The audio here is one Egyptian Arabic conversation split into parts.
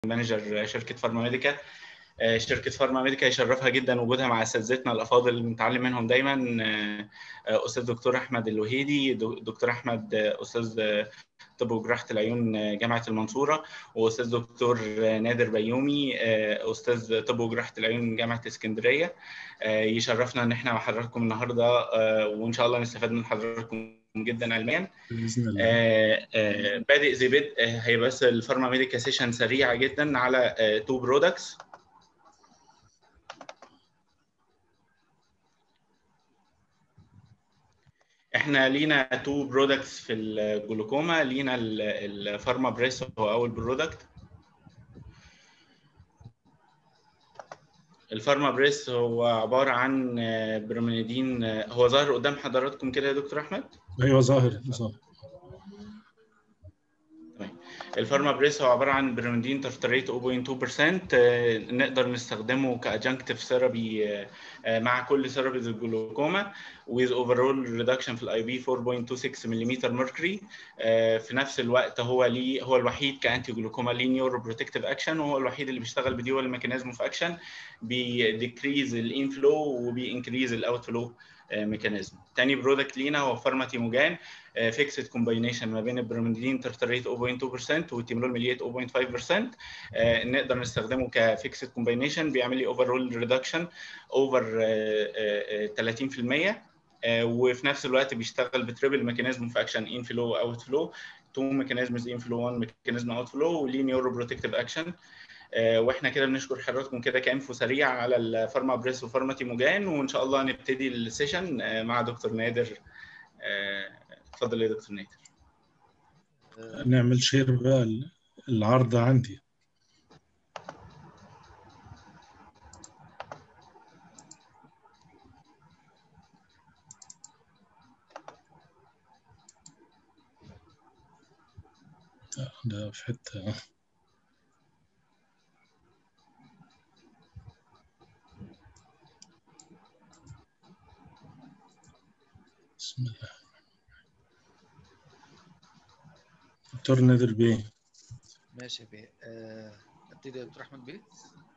مانجر شركه فارما ميديكا شركه فارما ميديكا يشرفها جدا وجودها مع اساتذتنا الافاضل اللي بنتعلم منهم دايما استاذ دكتور احمد الوهيدي دكتور احمد استاذ طب وجراحه العيون جامعه المنصوره واستاذ دكتور نادر بيومي استاذ طب وجراحه العيون جامعه اسكندريه يشرفنا ان احنا مع حضراتكم النهارده وان شاء الله نستفاد من حضراتكم جدا علميا باذن الله آه آه بادئ زي بدء آه هيبقى بس الفارما ميديكا سيشن سريعه جدا على تو برودكتس احنا لينا تو برودكتس في الجلوكوما لينا الفارما بريس هو اول برودكت الفارما بريس هو عباره عن برميدين هو ظاهر قدام حضراتكم كده يا دكتور احمد ايوه ظاهر ظاهر الفارما بريس هو عباره عن برميدين ترتريت 0.2% نقدر نستخدمه كادجنكتيف ثيرابي مع كل ثيرابيز الجلوكوما with overall reduction في الاي بي 4.26 ملم mercury في نفس الوقت هو ليه هو الوحيد كانتي جلوكوما ليه نيورو بروتكتيف اكشن وهو الوحيد اللي بيشتغل بديول ميكانيزم اوف اكشن بيديكريز الانفلو وبينكريز الاوت فلو ميكانيزم تاني برودكت لينا هو فارماتيموجان فيكسد كومباينيشن ما بين البروميدين ترتريت 0.2% والتيمولول مليات 0.5% نقدر نستخدمه كفيكسد كومباينيشن بيعمل لي اوفرول ريدكشن اوفر 30% وفي نفس الوقت بيشتغل بتريبل ميكانيزم في اكشن ان فلو اوت فلو تو ميكانيزمز ان فلو 1 ميكانيزم اوت فلو وليه نيورو بروتكتيف اكشن واحنا كده بنشكر حضراتكم كده كانفو سريع على الفارما بريس وفارما تيموجان وان شاء الله نبتدي السيشن مع دكتور نادر اتفضل يا دكتور نادر نعمل شير بقى العرض عندي ده في حته بسم الله دكتور نادر بيه ماشي يا بيه آه، ابتدي يا دكتور احمد بيه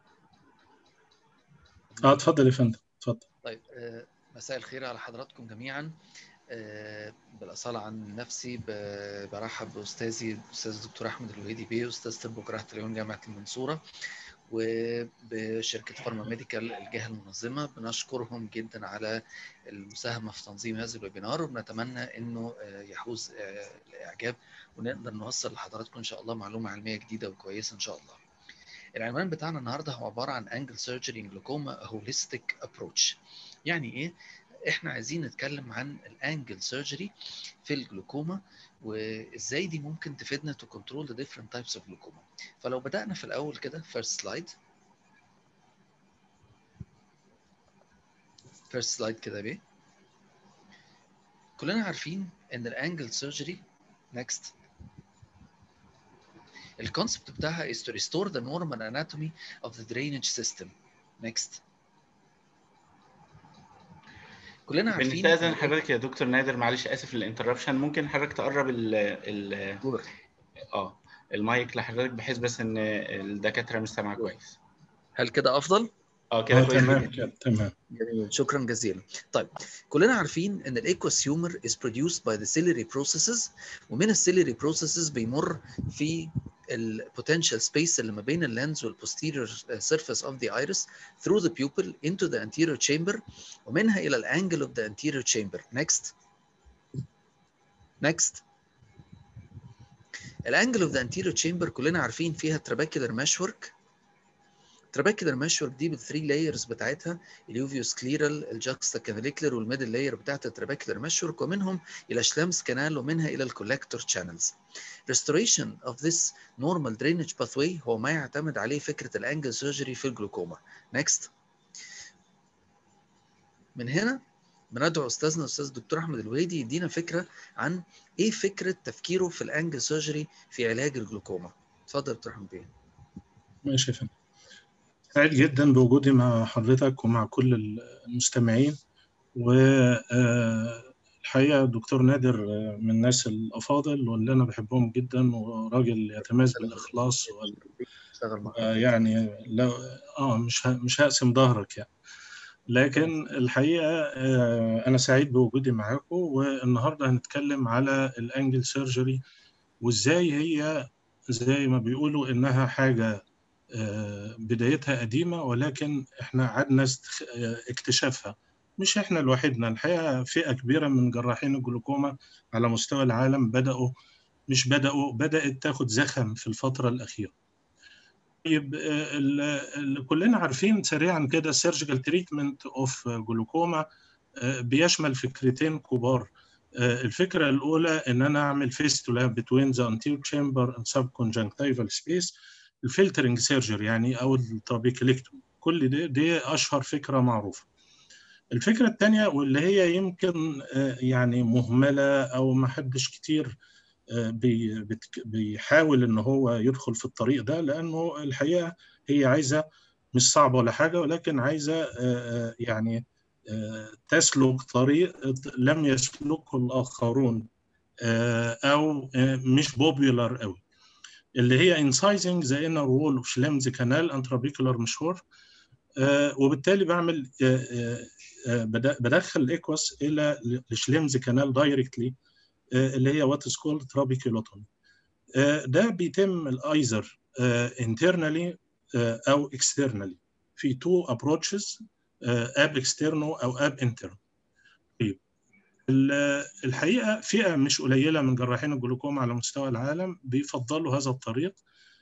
اه اتفضل يا فندم اتفضل طيب آه، مساء الخير على حضراتكم جميعا آه، بالاصاله عن نفسي ب- برحب باستاذي الاستاذ الدكتور احمد الوهيدي بيه استاذ طب وجراحه العيون جامعه المنصوره وبشركه فارما ميديكال الجهه المنظمه بنشكرهم جدا على المساهمه في تنظيم هذا الويبينار وبنتمنى انه يحوز الاعجاب ونقدر نوصل لحضراتكم ان شاء الله معلومه علميه جديده وكويسه ان شاء الله. العنوان بتاعنا النهارده هو عباره عن انجل سيرجري ان جلوكوما هوليستيك ابروتش. يعني ايه؟ احنا عايزين نتكلم عن الانجل سيرجري في الجلوكوما وازاي دي ممكن تفيدنا تو كنترول ذا ديفرنت تايبس اوف جلوكوما. فلو بدانا في الاول كده فيرست سلايد فيرست سلايد كده بيه كلنا عارفين ان الانجل سيرجري نيكست الكونسبت بتاعها is to restore the normal anatomy of the drainage system next كلنا عارفين بنستاذن حضرتك يا دكتور نادر معلش اسف للانتربشن ممكن حضرتك تقرب ال ال اه المايك لحضرتك بحيث بس ان الدكاتره مش سامعه كويس هل كده افضل؟ اه كده كويس تمام كده تمام جميل شكرا جزيلا طيب كلنا عارفين ان الايكوس هيومر is produced by the ciliary processes ومن السيلري processes بيمر في البوتنشال سبيس اللي ما بين اللينز والبوستيريور سيرفيس اوف ذا ايرس through the pupil into the anterior chamber ومنها الى الانجل اوف ذا anterior chamber next next الانجل اوف ذا anterior chamber كلنا عارفين فيها trabecular meshwork trabecular meshwork دي بالثري لايرز بتاعتها اليوفيوس كليرال الجاكستا كاناليكلر والميدل لاير بتاعت الترابيكولار مشورك ومنهم الى شلامس كانال ومنها الى الكولكتور channels. Restoration of this normal drainage pathway هو ما يعتمد عليه فكره الانجل سيرجري في الجلوكوما. Next. من هنا بندعو استاذنا الاستاذ الدكتور احمد الوهيدي يدينا فكره عن ايه فكره تفكيره في الانجل سيرجري في علاج الجلوكوما. اتفضل يا دكتور احمد بيه. ماشي يا فندم سعيد جدا بوجودي مع حضرتك ومع كل المستمعين والحقيقة الدكتور نادر من الناس الأفاضل واللي أنا بحبهم جدا وراجل يتميز بالإخلاص آه يعني لو اه مش مش هقسم ظهرك يعني لكن الحقيقه آه انا سعيد بوجودي معاكم والنهارده هنتكلم على الانجل سيرجري وازاي هي زي ما بيقولوا انها حاجه آه بدايتها قديمه ولكن احنا عدنا اكتشافها مش احنا لوحدنا الحقيقه فئه كبيره من جراحين الجلوكوما على مستوى العالم بداوا مش بداوا بدات تاخد زخم في الفتره الاخيره طيب كلنا عارفين سريعا كده السيرجيكال تريتمنت اوف جلوكوما بيشمل فكرتين كبار الفكره الاولى ان انا اعمل فيستولا بتوين ذا anterior chamber and subconjunctival space الفلترنج سيرجري يعني او الترابيكليكتوم كل دي دي اشهر فكره معروفه الفكره الثانيه واللي هي يمكن يعني مهمله او ما حدش كتير بيحاول ان هو يدخل في الطريق ده لانه الحقيقه هي عايزه مش صعبه ولا حاجه ولكن عايزه يعني تسلك طريق لم يسلكه الاخرون او مش بوبيولار قوي اللي هي انسايزنج ذا انر وول اوف شليمز كانال انترابيكولار مشهور وبالتالي بعمل بدخل الاكوس الى الشليمز كانال دايركتلي اللي هي وات از كولد ترابيكيولوتومي ده بيتم الايزر internally او externally في تو ابروتشز اب اكسترنو او اب انترنو طيب الحقيقه فئه مش قليله من جراحين الجلوكوما على مستوى العالم بيفضلوا هذا الطريق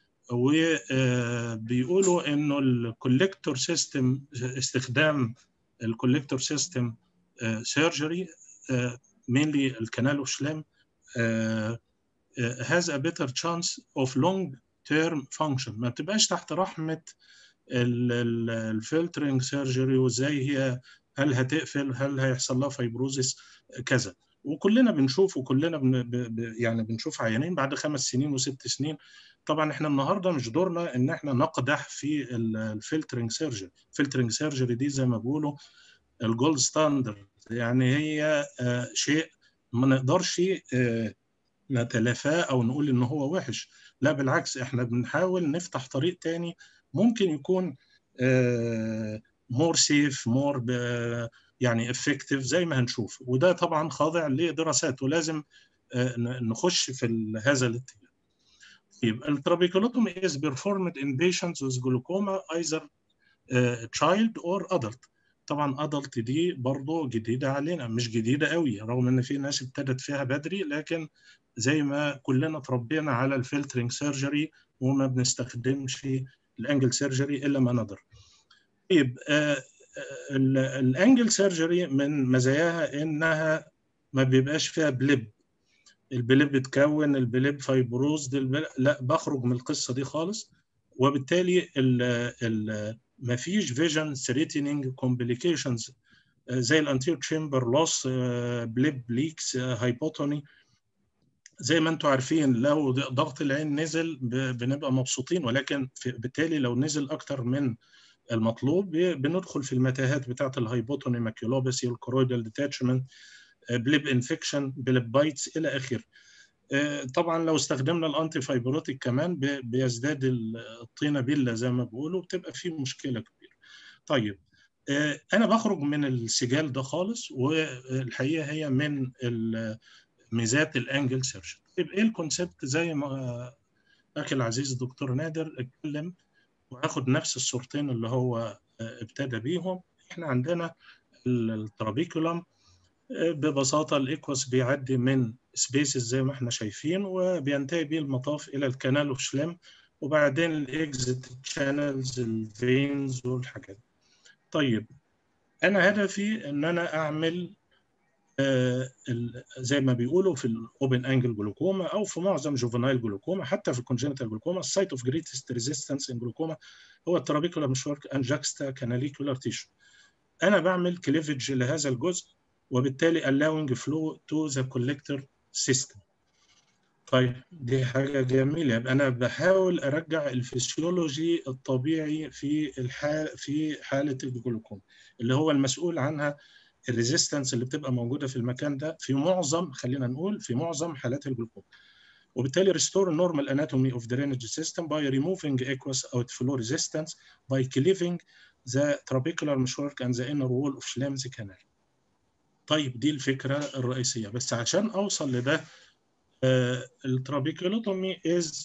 وبيقولوا انه الكوليكتور سيستم استخدام الكوليكتور سيستم سيرجري mainly الكنال اوف شليم has a better chance of long term function ما بتبقاش تحت رحمه الفلترنج سيرجري وازاي هي هل هتقفل هل هيحصل لها فايبروزيس كذا وكلنا بنشوف وكلنا بن ب يعني بنشوف عيانين بعد خمس سنين وست سنين طبعا احنا النهارده مش دورنا ان احنا نقدح في الفلترنج سيرجري الفلترنج سيرجري دي زي ما بيقولوا الجولد ستاندرد يعني هي شيء ما نقدرش نتلافاه او نقول ان هو وحش لا بالعكس احنا بنحاول نفتح طريق تاني ممكن يكون مور سيف مور يعني افكتيف زي ما هنشوف وده طبعا خاضع لدراسات ولازم نخش في هذا الاتجاه. طيب الترابيكولوتومي is performed in patients with glaucoma either uh, child or adult. طبعا adult دي برضه جديدة علينا مش جديدة قوي رغم ان في ناس ابتدت فيها بدري لكن زي ما كلنا تربينا على الفلترنج سيرجري وما بنستخدمش الانجل سيرجري الا ما نقدر. طيب آه الانجل سيرجري من مزاياها انها ما بيبقاش فيها بليب البليب بتكون البليب فايبروز البليب لا بخرج من القصه دي خالص وبالتالي ال ال ما فيش فيجن ثريتنينج كومبليكيشنز زي الانتير تشامبر لوس بليب ليكس هايبوتوني زي ما انتم عارفين لو ضغط العين نزل بنبقى مبسوطين ولكن بالتالي لو نزل اكتر من المطلوب بندخل في المتاهات بتاعه الهايبوتوني ماكيولوباسي والكرويدال ديتاتشمنت بليب انفكشن بليب بايتس الى اخره طبعا لو استخدمنا الانتي فايبروتيك كمان بيزداد الطينه بله زي ما بيقولوا بتبقى في مشكله كبيره طيب انا بخرج من السجال ده خالص والحقيقه هي من ميزات الانجل سيرجن طيب ايه الكونسبت زي ما اخي العزيز الدكتور نادر اتكلم وهاخد نفس الصورتين اللي هو ابتدى بيهم احنا عندنا الترابيكولم ببساطة الإكوس بيعدي من سبيسز زي ما احنا شايفين وبينتهي بيه المطاف إلى الكنال اوف شليم وبعدين الإكزيت شانلز الفينز والحاجات طيب أنا هدفي إن أنا أعمل زي ما بيقولوا في الاوبن انجل جلوكوما او في معظم جوفينايل جلوكوما حتى في الكونجنتال جلوكوما السايت اوف جريتست ريزيستنس ان جلوكوما هو الترابيكولا مشورك ان جاكستا كاناليكولار تيشو انا بعمل كليفج لهذا الجزء وبالتالي allowing flow to the collector system طيب دي حاجه جميله يبقى انا بحاول ارجع الفسيولوجي الطبيعي في الحال في حاله الجلوكوما اللي هو المسؤول عنها الريزيستنس اللي بتبقى موجوده في المكان ده في معظم خلينا نقول في معظم حالات الجلوكوما وبالتالي restore normal anatomy of drainage system by removing aqueous outflow resistance by cleaving the trabecular meshwork and the inner wall of Schlemm's canal. طيب دي الفكرة الرئيسية بس عشان أوصل لده آه الترابيكولوتومي is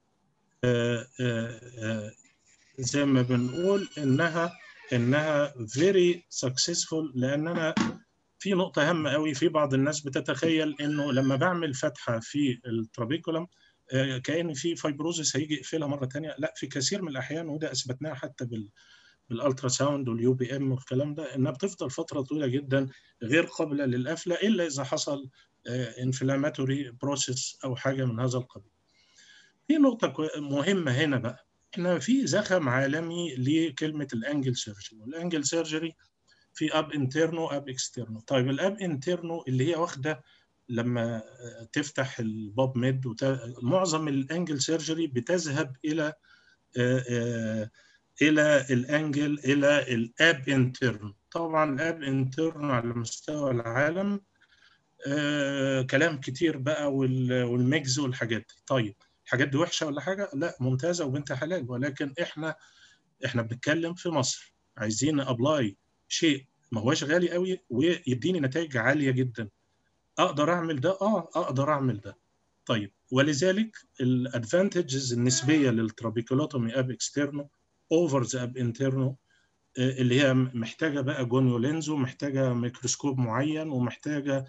آه آه زي ما بنقول إنها إنها very successful لأن أنا في نقطة هامة قوي في بعض الناس بتتخيل إنه لما بعمل فتحة في الترابيكولم كأن في فايبروزس هيجي يقفلها مرة تانية لا في كثير من الأحيان وده أثبتناه حتى بال بالالترا ساوند واليو بي ام والكلام ده انها بتفضل فتره طويله جدا غير قابله للقفله الا اذا حصل انفلاماتوري بروسيس او حاجه من هذا القبيل. في نقطه مهمه هنا بقى احنا في زخم عالمي لكلمه الانجل سيرجري والانجل سيرجري في اب انترنو اب اكسترنو طيب الاب انترنو اللي هي واخده لما تفتح الباب ميد وت... معظم الانجل سيرجري بتذهب الى آآ آآ الى الانجل الى الاب انترن طبعا الاب انترن على مستوى العالم آه كلام كتير بقى والميجز والحاجات دي طيب الحاجات دي وحشه ولا حاجه لا ممتازه وبنت حلال ولكن احنا احنا بنتكلم في مصر عايزين ابلاي شيء ما هوش غالي قوي ويديني نتائج عاليه جدا اقدر اعمل ده اه اقدر اعمل ده طيب ولذلك الادفانتجز النسبيه للترابيكولوتومي اب اكسترنو اوفر ذا اب انترنو اللي هي محتاجه بقى جونيو لينز ومحتاجه ميكروسكوب معين ومحتاجه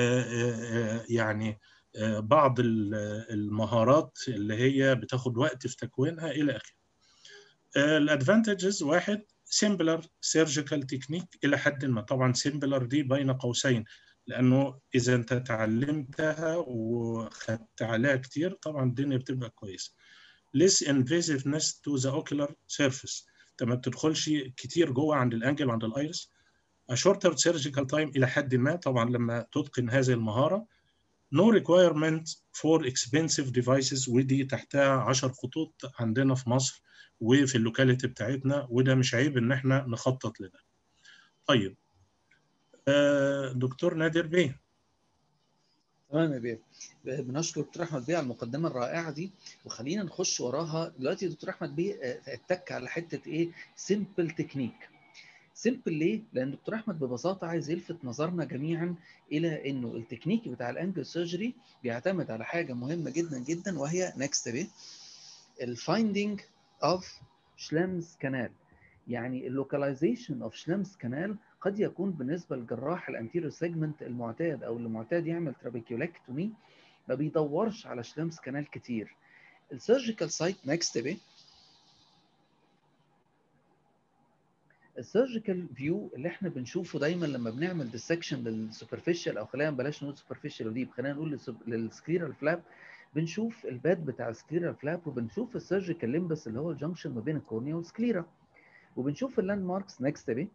يعني بعض المهارات اللي هي بتاخد وقت في تكوينها الى اخره. الادفانتجز واحد سيمبلر سيرجيكال تكنيك الى حد ما طبعا سيمبلر دي بين قوسين لانه اذا انت تعلمتها وخدت عليها كتير طبعا الدنيا بتبقى كويسه. less invasiveness to the ocular surface انت ما بتدخلش كتير جوه عند الانجل وعند الايرس a shorter surgical time الى حد ما طبعا لما تتقن هذه المهاره no requirement for expensive devices ودي تحتها 10 خطوط عندنا في مصر وفي اللوكاليتي بتاعتنا وده مش عيب ان احنا نخطط لده طيب آه دكتور نادر بيه تمام يا بيه بنشكر دكتور احمد بيه على المقدمه الرائعه دي وخلينا نخش وراها دلوقتي دكتور احمد بيه اتك على حته ايه سيمبل تكنيك سيمبل ليه؟ لان دكتور احمد ببساطه عايز يلفت نظرنا جميعا الى انه التكنيك بتاع الانجل سيرجري بيعتمد على حاجه مهمه جدا جدا وهي نكست بيه الفايندينج اوف شليمز كانال يعني اللوكاليزيشن اوف شليمز كانال قد يكون بالنسبه للجراح الانتيريور سيجمنت المعتاد او اللي معتاد يعمل ترابيكيولكتومي ما بيدورش على شليمز كانال كتير السيرجيكال سايت نكست بيه السيرجيكال فيو اللي احنا بنشوفه دايما لما بنعمل ديسكشن للسوبرفيشال او خلينا بلاش نقول سوبرفيشال وديب خلينا نقول للسكليرال فلاب بنشوف الباد بتاع السكليرال فلاب وبنشوف السيرجيكال ليمبس اللي هو الجنكشن ما بين الكورنيا والسكليرا وبنشوف اللاند ماركس نكست بيه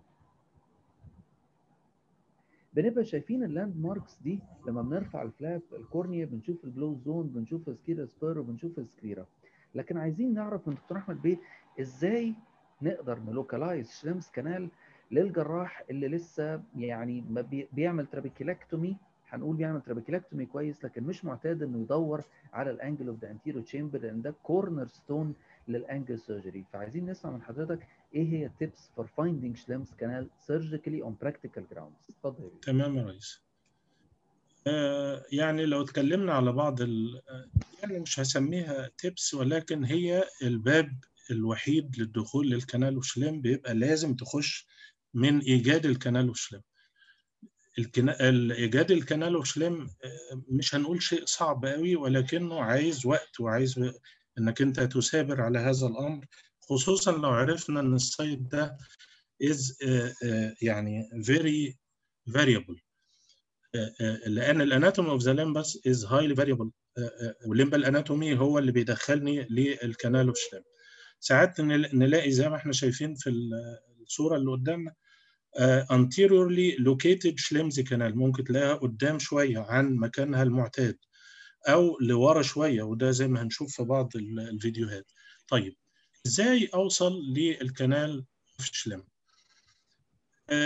بنبقى شايفين اللاند ماركس دي لما بنرفع الفلاب الكورنيا بنشوف البلو زون بنشوف السكيرا سبير وبنشوف السكليرا لكن عايزين نعرف من دكتور احمد بيه ازاي نقدر نلوكلايز شليمز كانال للجراح اللي لسه يعني ما بي بيعمل ترابيكيلاكتومي هنقول بيعمل ترابيكيلاكتومي كويس لكن مش معتاد انه يدور على الانجل اوف ذا انتيرو تشامبر لان ده كورنر ستون للانجل سيرجري فعايزين نسمع من حضرتك ايه هي التيبس فور فايندينج شليمز كانال سيرجيكالي اون براكتيكال جراوندز اتفضل تمام يا ريس آه يعني لو اتكلمنا على بعض ال يعني مش هسميها تيبس ولكن هي الباب الوحيد للدخول للكنال وشليم بيبقى لازم تخش من ايجاد الكنال وشليم الكنا... ايجاد الكنال وشليم مش هنقول شيء صعب قوي ولكنه عايز وقت وعايز انك انت تثابر على هذا الامر خصوصا لو عرفنا ان السايت ده is يعني very variable لان الاناتومي اوف ذا ليمبس از هايلي فاريبل والليمبال اناتومي هو اللي بيدخلني للكنال وشليم ساعات نلاقي زي ما احنا شايفين في الصوره اللي قدامنا anteriorly located شليمز كانال ممكن تلاقيها قدام شويه عن مكانها المعتاد او لورا شويه وده زي ما هنشوف في بعض الفيديوهات طيب ازاي اوصل للكنال في شليم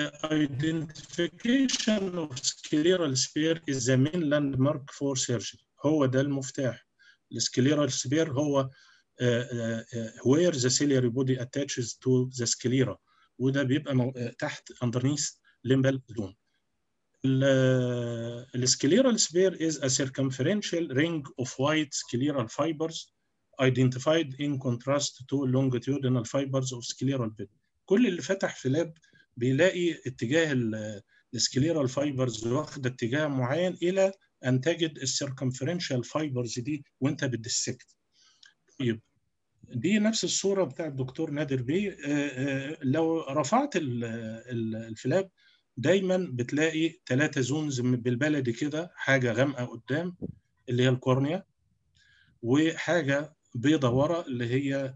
identification of scleral sphere is the main landmark for surgery هو ده المفتاح السكليرال سبير هو where the ciliary body attaches to the sclera وده بيبقى تحت underneath limbal zone السكليرال سبير is a circumferential ring of white scleral fibers identified in contrast to longitudinal fibers of scleral bed كل اللي فتح في لاب بيلاقي اتجاه السكليرال فايبرز واخده اتجاه معين الى ان تجد السيركمفرنشال فايبرز دي وانت بتدسكت طيب دي نفس الصوره بتاع الدكتور نادر بيه لو رفعت الفلاب دايما بتلاقي ثلاثه زونز بالبلدي كده حاجه غامقه قدام اللي هي الكورنيا وحاجه بيضه ورا اللي هي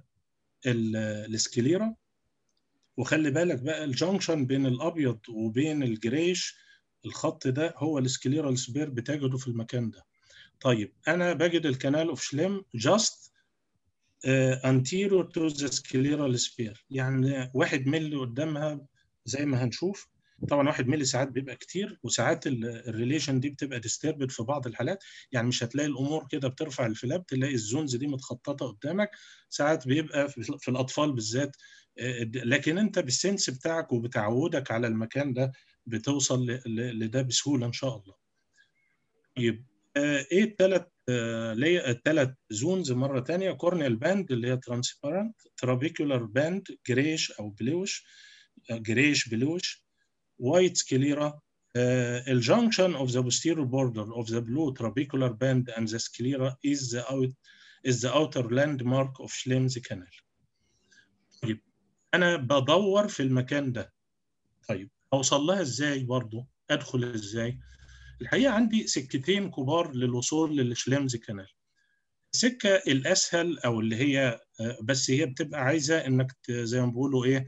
السكليرا وخلي بالك بقى الجنكشن بين الابيض وبين الجريش الخط ده هو السكليرال سبير بتجده في المكان ده طيب انا بجد الكنال اوف شليم جاست anterior to the scleral sphere يعني واحد ملي قدامها زي ما هنشوف طبعا واحد ملي ساعات بيبقى كتير وساعات الريليشن دي بتبقى ديستربد في بعض الحالات يعني مش هتلاقي الامور كده بترفع الفلاب تلاقي الزونز دي متخططه قدامك ساعات بيبقى في الاطفال بالذات لكن انت بالسنس بتاعك وبتعودك على المكان ده بتوصل لده بسهوله ان شاء الله. طيب ايه الثلاث الثلاث زونز مره ثانيه كورنيال باند اللي هي ترانسبيرنت ترابيكولار باند جريش او بلوش جريش بلوش وايت سكليرا الجنكشن of the posterior border of the blue trabecular band and the sclera is the out is the outer landmark of Schlemm's canal. طيب انا بدور في المكان ده طيب اوصل لها ازاي برضو ادخل ازاي الحقيقه عندي سكتين كبار للوصول للشليمز كانال السكه الاسهل او اللي هي بس هي بتبقى عايزه انك زي ما بيقولوا ايه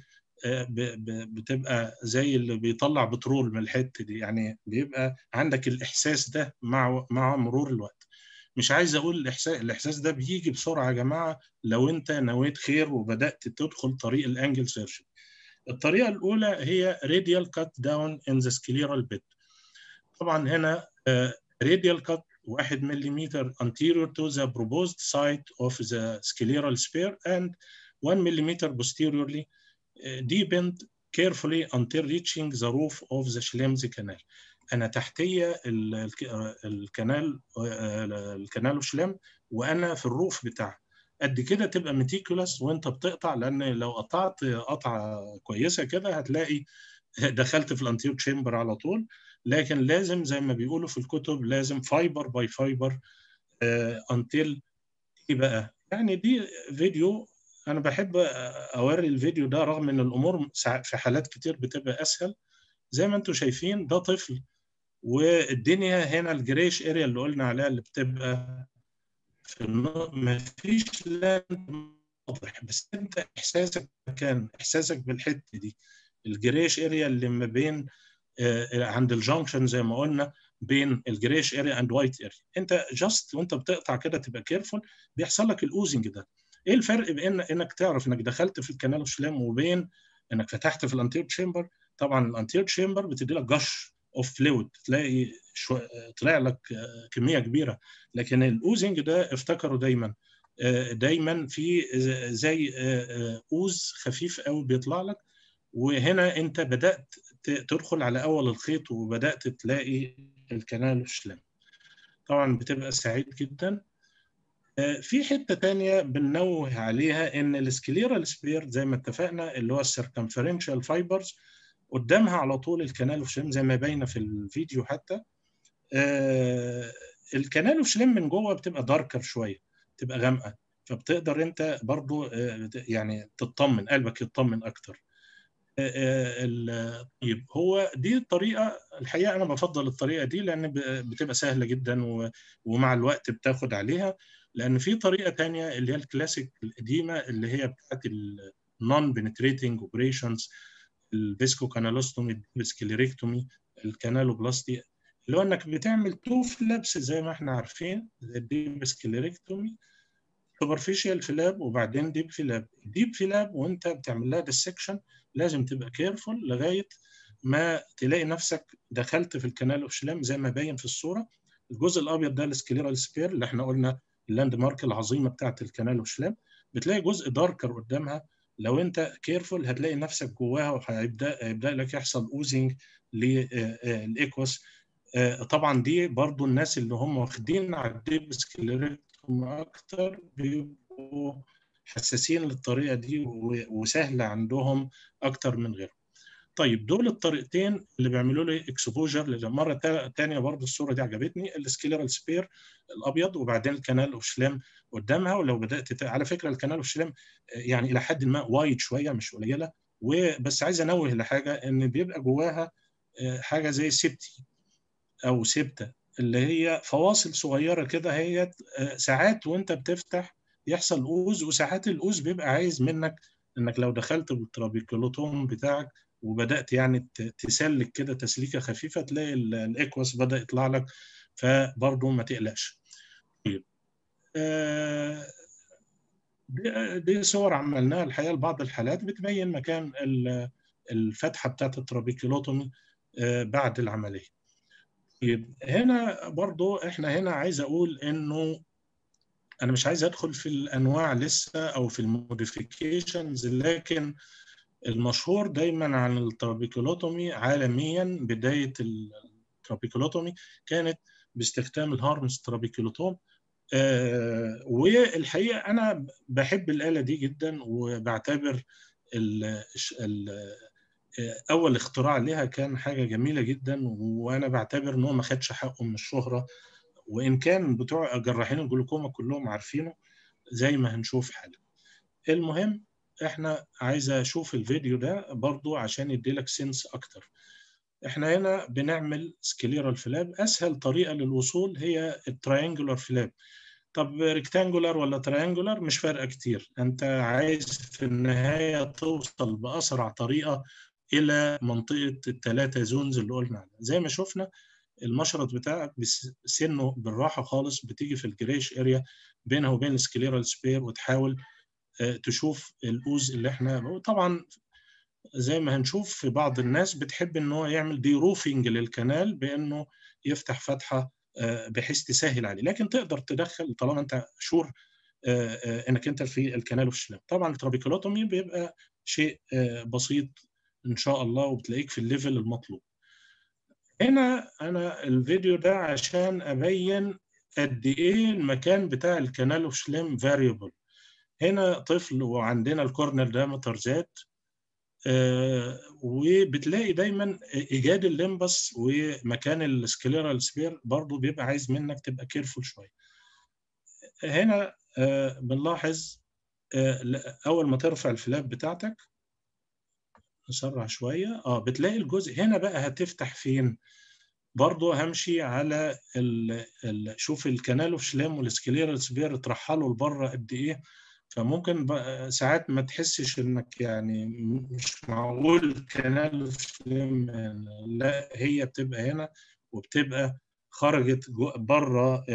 بتبقى زي اللي بيطلع بترول من الحته دي يعني بيبقى عندك الاحساس ده مع مع مرور الوقت مش عايز اقول الاحساس الاحساس ده بيجي بسرعه يا جماعه لو انت نويت خير وبدات تدخل طريق الانجل سيرجن الطريقه الاولى هي radial cut down in the scleral bed طبعا هنا radial cut 1 ملم anterior to the proposed site of the scleral sphere and 1 ملم posteriorly deepened carefully until reaching the roof of the Schlemm's canal. انا تحتيه الكنال الكنال شلم وانا في الروف بتاعها قد كده تبقى ميتيكولاس وانت بتقطع لان لو قطعت قطعه كويسه كده هتلاقي دخلت في الانتيور تشامبر على طول لكن لازم زي ما بيقولوا في الكتب لازم فايبر باي فايبر انتل ايه بقى يعني دي فيديو انا بحب اوري الفيديو ده رغم ان الامور في حالات كتير بتبقى اسهل زي ما انتم شايفين ده طفل والدنيا هنا الجريش اريا اللي قلنا عليها اللي بتبقى في ما فيش لاند واضح بس انت احساسك كان احساسك بالحته دي الجريش اريا اللي ما بين عند الجنكشن زي ما قلنا بين الجريش اريا اند وايت اريا انت جاست وانت بتقطع كده تبقى كيرفول بيحصل لك الاوزنج ده ايه الفرق بين انك تعرف انك دخلت في الكنال شلام وبين انك فتحت في الانتير تشامبر طبعا الانتير تشامبر بتدي لك جش اوف فلويد تلاقي شو... طلع لك كميه كبيره لكن الاوزنج ده افتكروا دايما دايما في زي اوز خفيف قوي بيطلع لك وهنا انت بدات تدخل على اول الخيط وبدات تلاقي الكنال الشلام طبعا بتبقى سعيد جدا في حته تانية بننوه عليها ان السكليرال سبير زي ما اتفقنا اللي هو السيركمفرنشال فايبرز قدامها على طول الكنال اوف شليم زي ما باينه في الفيديو حتى الكنال اوف شليم من جوه بتبقى داركر شويه بتبقى غامقه فبتقدر انت برضو يعني تطمن قلبك يطمن اكتر طيب هو دي الطريقه الحقيقه انا بفضل الطريقه دي لان بتبقى سهله جدا ومع الوقت بتاخد عليها لان في طريقه تانية اللي هي الكلاسيك القديمه اللي هي بتاعت النون بنتريتنج اوبريشنز الفيسكو كانالوستومي السكليريكتومي الكانالوبلاستي اللي هو انك بتعمل تو فلابس زي ما احنا عارفين الديب سكليريكتومي سوبرفيشال فلاب وبعدين ديب فلاب ديب فلاب وانت بتعمل لها ديسكشن لازم تبقى كيرفول لغايه ما تلاقي نفسك دخلت في الكنال اوف شلام زي ما باين في الصوره الجزء الابيض ده السكليرال سبير اللي احنا قلنا اللاند مارك العظيمه بتاعت الكنال وشلام بتلاقي جزء داركر قدامها لو انت كيرفول هتلاقي نفسك جواها وهيبدا هيبدا لك يحصل اوزنج للايكوس طبعا دي برضو الناس اللي هم واخدين على الديب سكليريتهم اكتر بيبقوا حساسين للطريقه دي وسهله عندهم اكتر من غيرهم طيب دول الطريقتين اللي بيعملوا لي اكسبوجر مره ثانيه برضو الصوره دي عجبتني السكيلرال سبير الابيض وبعدين الكنال اوشلام قدامها ولو بدات ت... على فكره الكنال اوشلام يعني الى حد ما وايد شويه مش قليله وبس عايز انوه لحاجه ان بيبقى جواها حاجه زي سيبتي او سبته اللي هي فواصل صغيره كده هي ساعات وانت بتفتح يحصل اوز وساعات الاوز بيبقى عايز منك انك لو دخلت بالترابيكولوتوم بتاعك وبدات يعني تسلك كده تسليكه خفيفه تلاقي الاكوس بدا يطلع لك فبرضه ما تقلقش. طيب دي, دي صور عملناها الحقيقه لبعض الحالات بتبين مكان الفتحه بتاعت الترابيكولوتومي بعد العمليه. طيب هنا برضو احنا هنا عايز اقول انه انا مش عايز ادخل في الانواع لسه او في الموديفيكيشنز لكن المشهور دايما عن الترابيكولوتومي عالميا بدايه الترابيكولوتومي كانت باستخدام الهارمس ترابيكولوتوم آه والحقيقه انا بحب الاله دي جدا وبعتبر ال ال اول اختراع لها كان حاجه جميله جدا وانا بعتبر ان هو ما خدش حقه من الشهره وان كان بتوع جراحين الجلوكوما كلهم عارفينه زي ما هنشوف حالا المهم احنا عايز اشوف الفيديو ده برضو عشان يديلك سنس اكتر احنا هنا بنعمل سكليرال فلاب اسهل طريقه للوصول هي التراينجولار فلاب طب ريكتانجولار ولا تراينجولار مش فارقه كتير انت عايز في النهايه توصل باسرع طريقه الى منطقه الثلاثه زونز اللي قلنا عنها زي ما شفنا المشرط بتاعك سنه بالراحه خالص بتيجي في الجريش اريا بينها وبين السكليرال سبير وتحاول تشوف الاوز اللي احنا طبعا زي ما هنشوف في بعض الناس بتحب ان هو يعمل دي روفنج للكنال بانه يفتح فتحه بحيث تسهل عليه لكن تقدر تدخل طالما انت شور انك انت في الكنال وفي الشلام طبعا الترابيكولوتومي بيبقى شيء بسيط ان شاء الله وبتلاقيك في الليفل المطلوب هنا انا الفيديو ده عشان ابين قد ايه المكان بتاع الكنال اوف شليم فاريبل هنا طفل وعندنا الكورنر دايمتر زاد آه وبتلاقي دايما ايجاد الليمبس ومكان السكليرال سبير برضو بيبقى عايز منك تبقى كيرفول شويه هنا آه بنلاحظ آه اول ما ترفع الفلاب بتاعتك نسرع شويه اه بتلاقي الجزء هنا بقى هتفتح فين برضه همشي على ال ال شوف الكنال اوف شلام والسكليرال سبير اترحلوا لبره قد ايه فممكن ساعات ما تحسش انك يعني مش معقول كنال شلام لا هي بتبقى هنا وبتبقى خرجت بره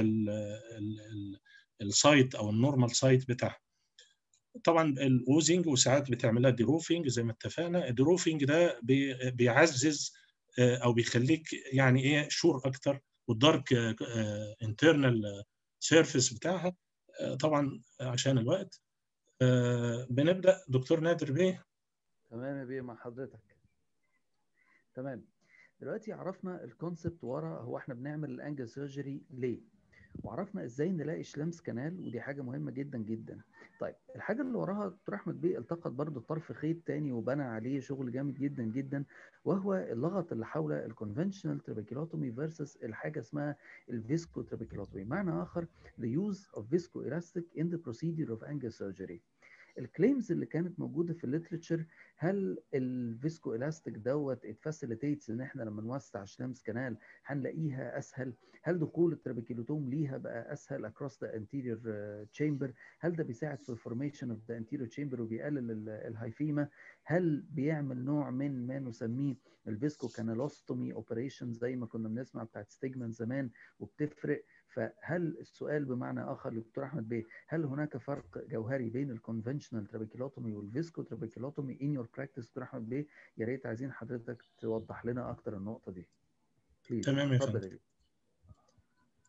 السايت او النورمال سايت بتاعها طبعا الاوزنج وساعات بتعملها ديروفينج زي ما اتفقنا الديروفينج ده بيعزز او بيخليك يعني ايه شور اكتر والدارك انترنال سيرفيس بتاعها طبعا عشان الوقت بنبدا دكتور نادر بيه تمام يا بيه مع حضرتك تمام دلوقتي عرفنا الكونسبت ورا هو احنا بنعمل الانجل سيرجري ليه وعرفنا ازاي نلاقي شلامس كانال ودي حاجه مهمه جدا جدا طيب الحاجه اللي وراها دكتور احمد بيه التقط برضه طرف خيط تاني وبنى عليه شغل جامد جدا جدا وهو اللغط اللي حول الكونفنشنال ترابيكيلوتومي فيرسس الحاجه اسمها الفيسكو ترابيكيلوتومي معنى اخر the use of viscoelastic in the procedure of angle surgery الكليمز اللي كانت موجوده في الليترشر هل الفيسكو الاستيك دوت اتفاسيليتيتس ان احنا لما نوسع شلامس كانال هنلاقيها اسهل هل دخول الترابيكيلوتوم ليها بقى اسهل across the anterior chamber هل ده بيساعد في الفورميشن اوف ذا anterior chamber وبيقلل الهايفيما هل بيعمل نوع من ما نسميه الفيسكو كانالوستومي اوبريشن زي ما كنا بنسمع بتاعت ستيجمان زمان وبتفرق فهل السؤال بمعنى اخر للدكتور احمد بيه هل هناك فرق جوهري بين الكونفنشنال ترابيكيلوتومي والفيسكو ترابيكيلوتومي ان يور براكتس دكتور احمد بيه يا ريت عايزين حضرتك توضح لنا اكتر النقطه دي تمام يا فندم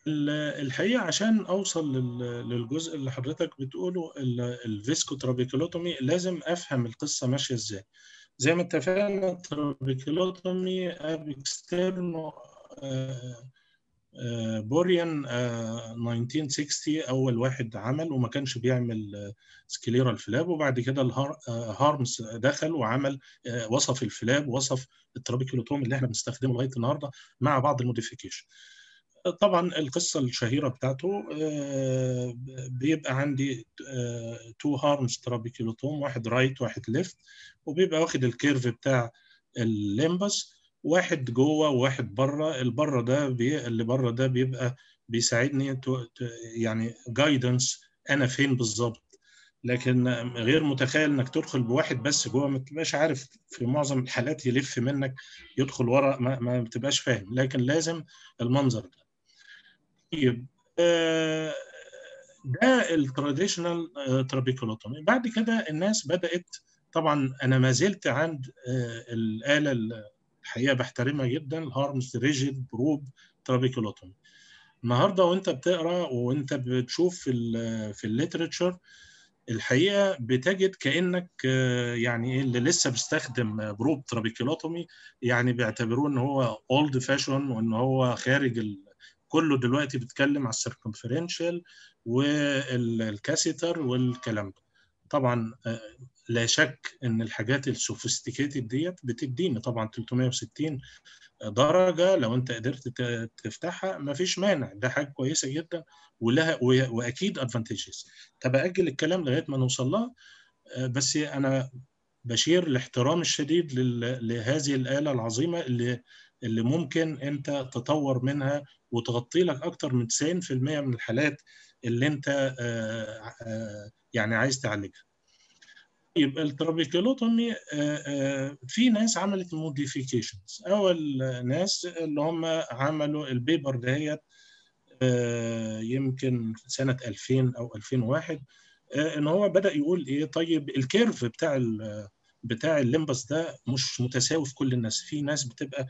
الحقيقه عشان اوصل للجزء اللي حضرتك بتقوله الفيسكو ترابيكولوتومي لازم افهم القصه ماشيه ازاي زي ما اتفقنا ترابيكولوتومي اب اكسترنو بوريان 1960 اول واحد عمل وما كانش بيعمل سكليرال فلاب وبعد كده هارمز دخل وعمل وصف الفلاب وصف الترابيكولوتوم اللي احنا بنستخدمه لغايه النهارده مع بعض الموديفيكيشن طبعا القصه الشهيره بتاعته بيبقى عندي تو هارمز ترابيكولوتوم واحد رايت واحد ليفت وبيبقى واخد الكيرف بتاع الليمبس واحد جوه وواحد بره البره ده بي... اللي بره ده بيبقى بيساعدني تو... يعني جايدنس انا فين بالظبط لكن غير متخيل انك تدخل بواحد بس جوه ما تبقاش عارف في معظم الحالات يلف منك يدخل ورا ما, ما بتبقاش فاهم لكن لازم المنظر ده طيب ده التراديشنال ترابيكولوتومي بعد كده الناس بدات طبعا انا ما زلت عند الاله الحقيقه بحترمها جدا الهارمز ريجيد بروب ترابيكولوتومي النهارده وانت بتقرا وانت بتشوف في ال في الليترشر الحقيقه بتجد كانك يعني ايه اللي لسه بيستخدم بروب ترابيكولوتومي يعني بيعتبروه ان هو اولد فاشون وان هو خارج ال... كله دلوقتي بيتكلم على السيركمفرنشال والكاسيتر والكلام ده طبعا لا شك ان الحاجات السوفيستيكيتد ديت بتديني طبعا 360 درجه لو انت قدرت تفتحها ما فيش مانع ده حاجه كويسه جدا ولها واكيد ادفانتجز طب اجل الكلام لغايه ما نوصل لها بس انا بشير الاحترام الشديد لهذه الاله العظيمه اللي اللي ممكن انت تطور منها وتغطي لك اكتر من 90% من الحالات اللي انت يعني عايز تعالجها طيب الترابيكولوتومي في ناس عملت موديفيكيشنز اول ناس اللي هم عملوا البيبر دهيت يمكن سنه 2000 او 2001 ان هو بدا يقول ايه طيب الكيرف بتاع بتاع الليمبس ده مش متساوي في كل الناس في ناس بتبقى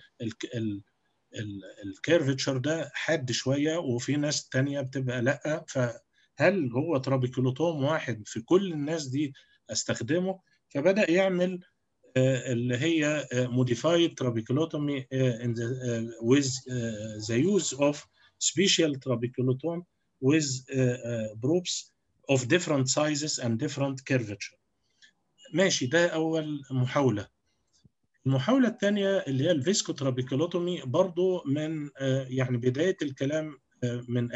الكيرفتشر ده حاد شويه وفي ناس تانية بتبقى لا فهل هو ترابيكولوتوم واحد في كل الناس دي استخدمه فبدا يعمل اللي هي modified trabeculotomy with the use of special trabeculotome with probes of different sizes and different curvature ماشي ده اول محاوله المحاوله الثانيه اللي هي الفيسكو ترابيكولوتومي برضو من يعني بدايه الكلام من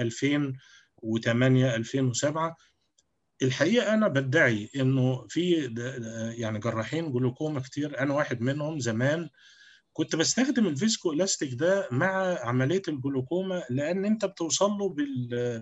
2008 2007 الحقيقه انا بدعي انه في يعني جراحين جلوكوما كتير انا واحد منهم زمان كنت بستخدم الفيسكو الاستيك ده مع عمليه الجلوكوما لان انت بتوصل له بال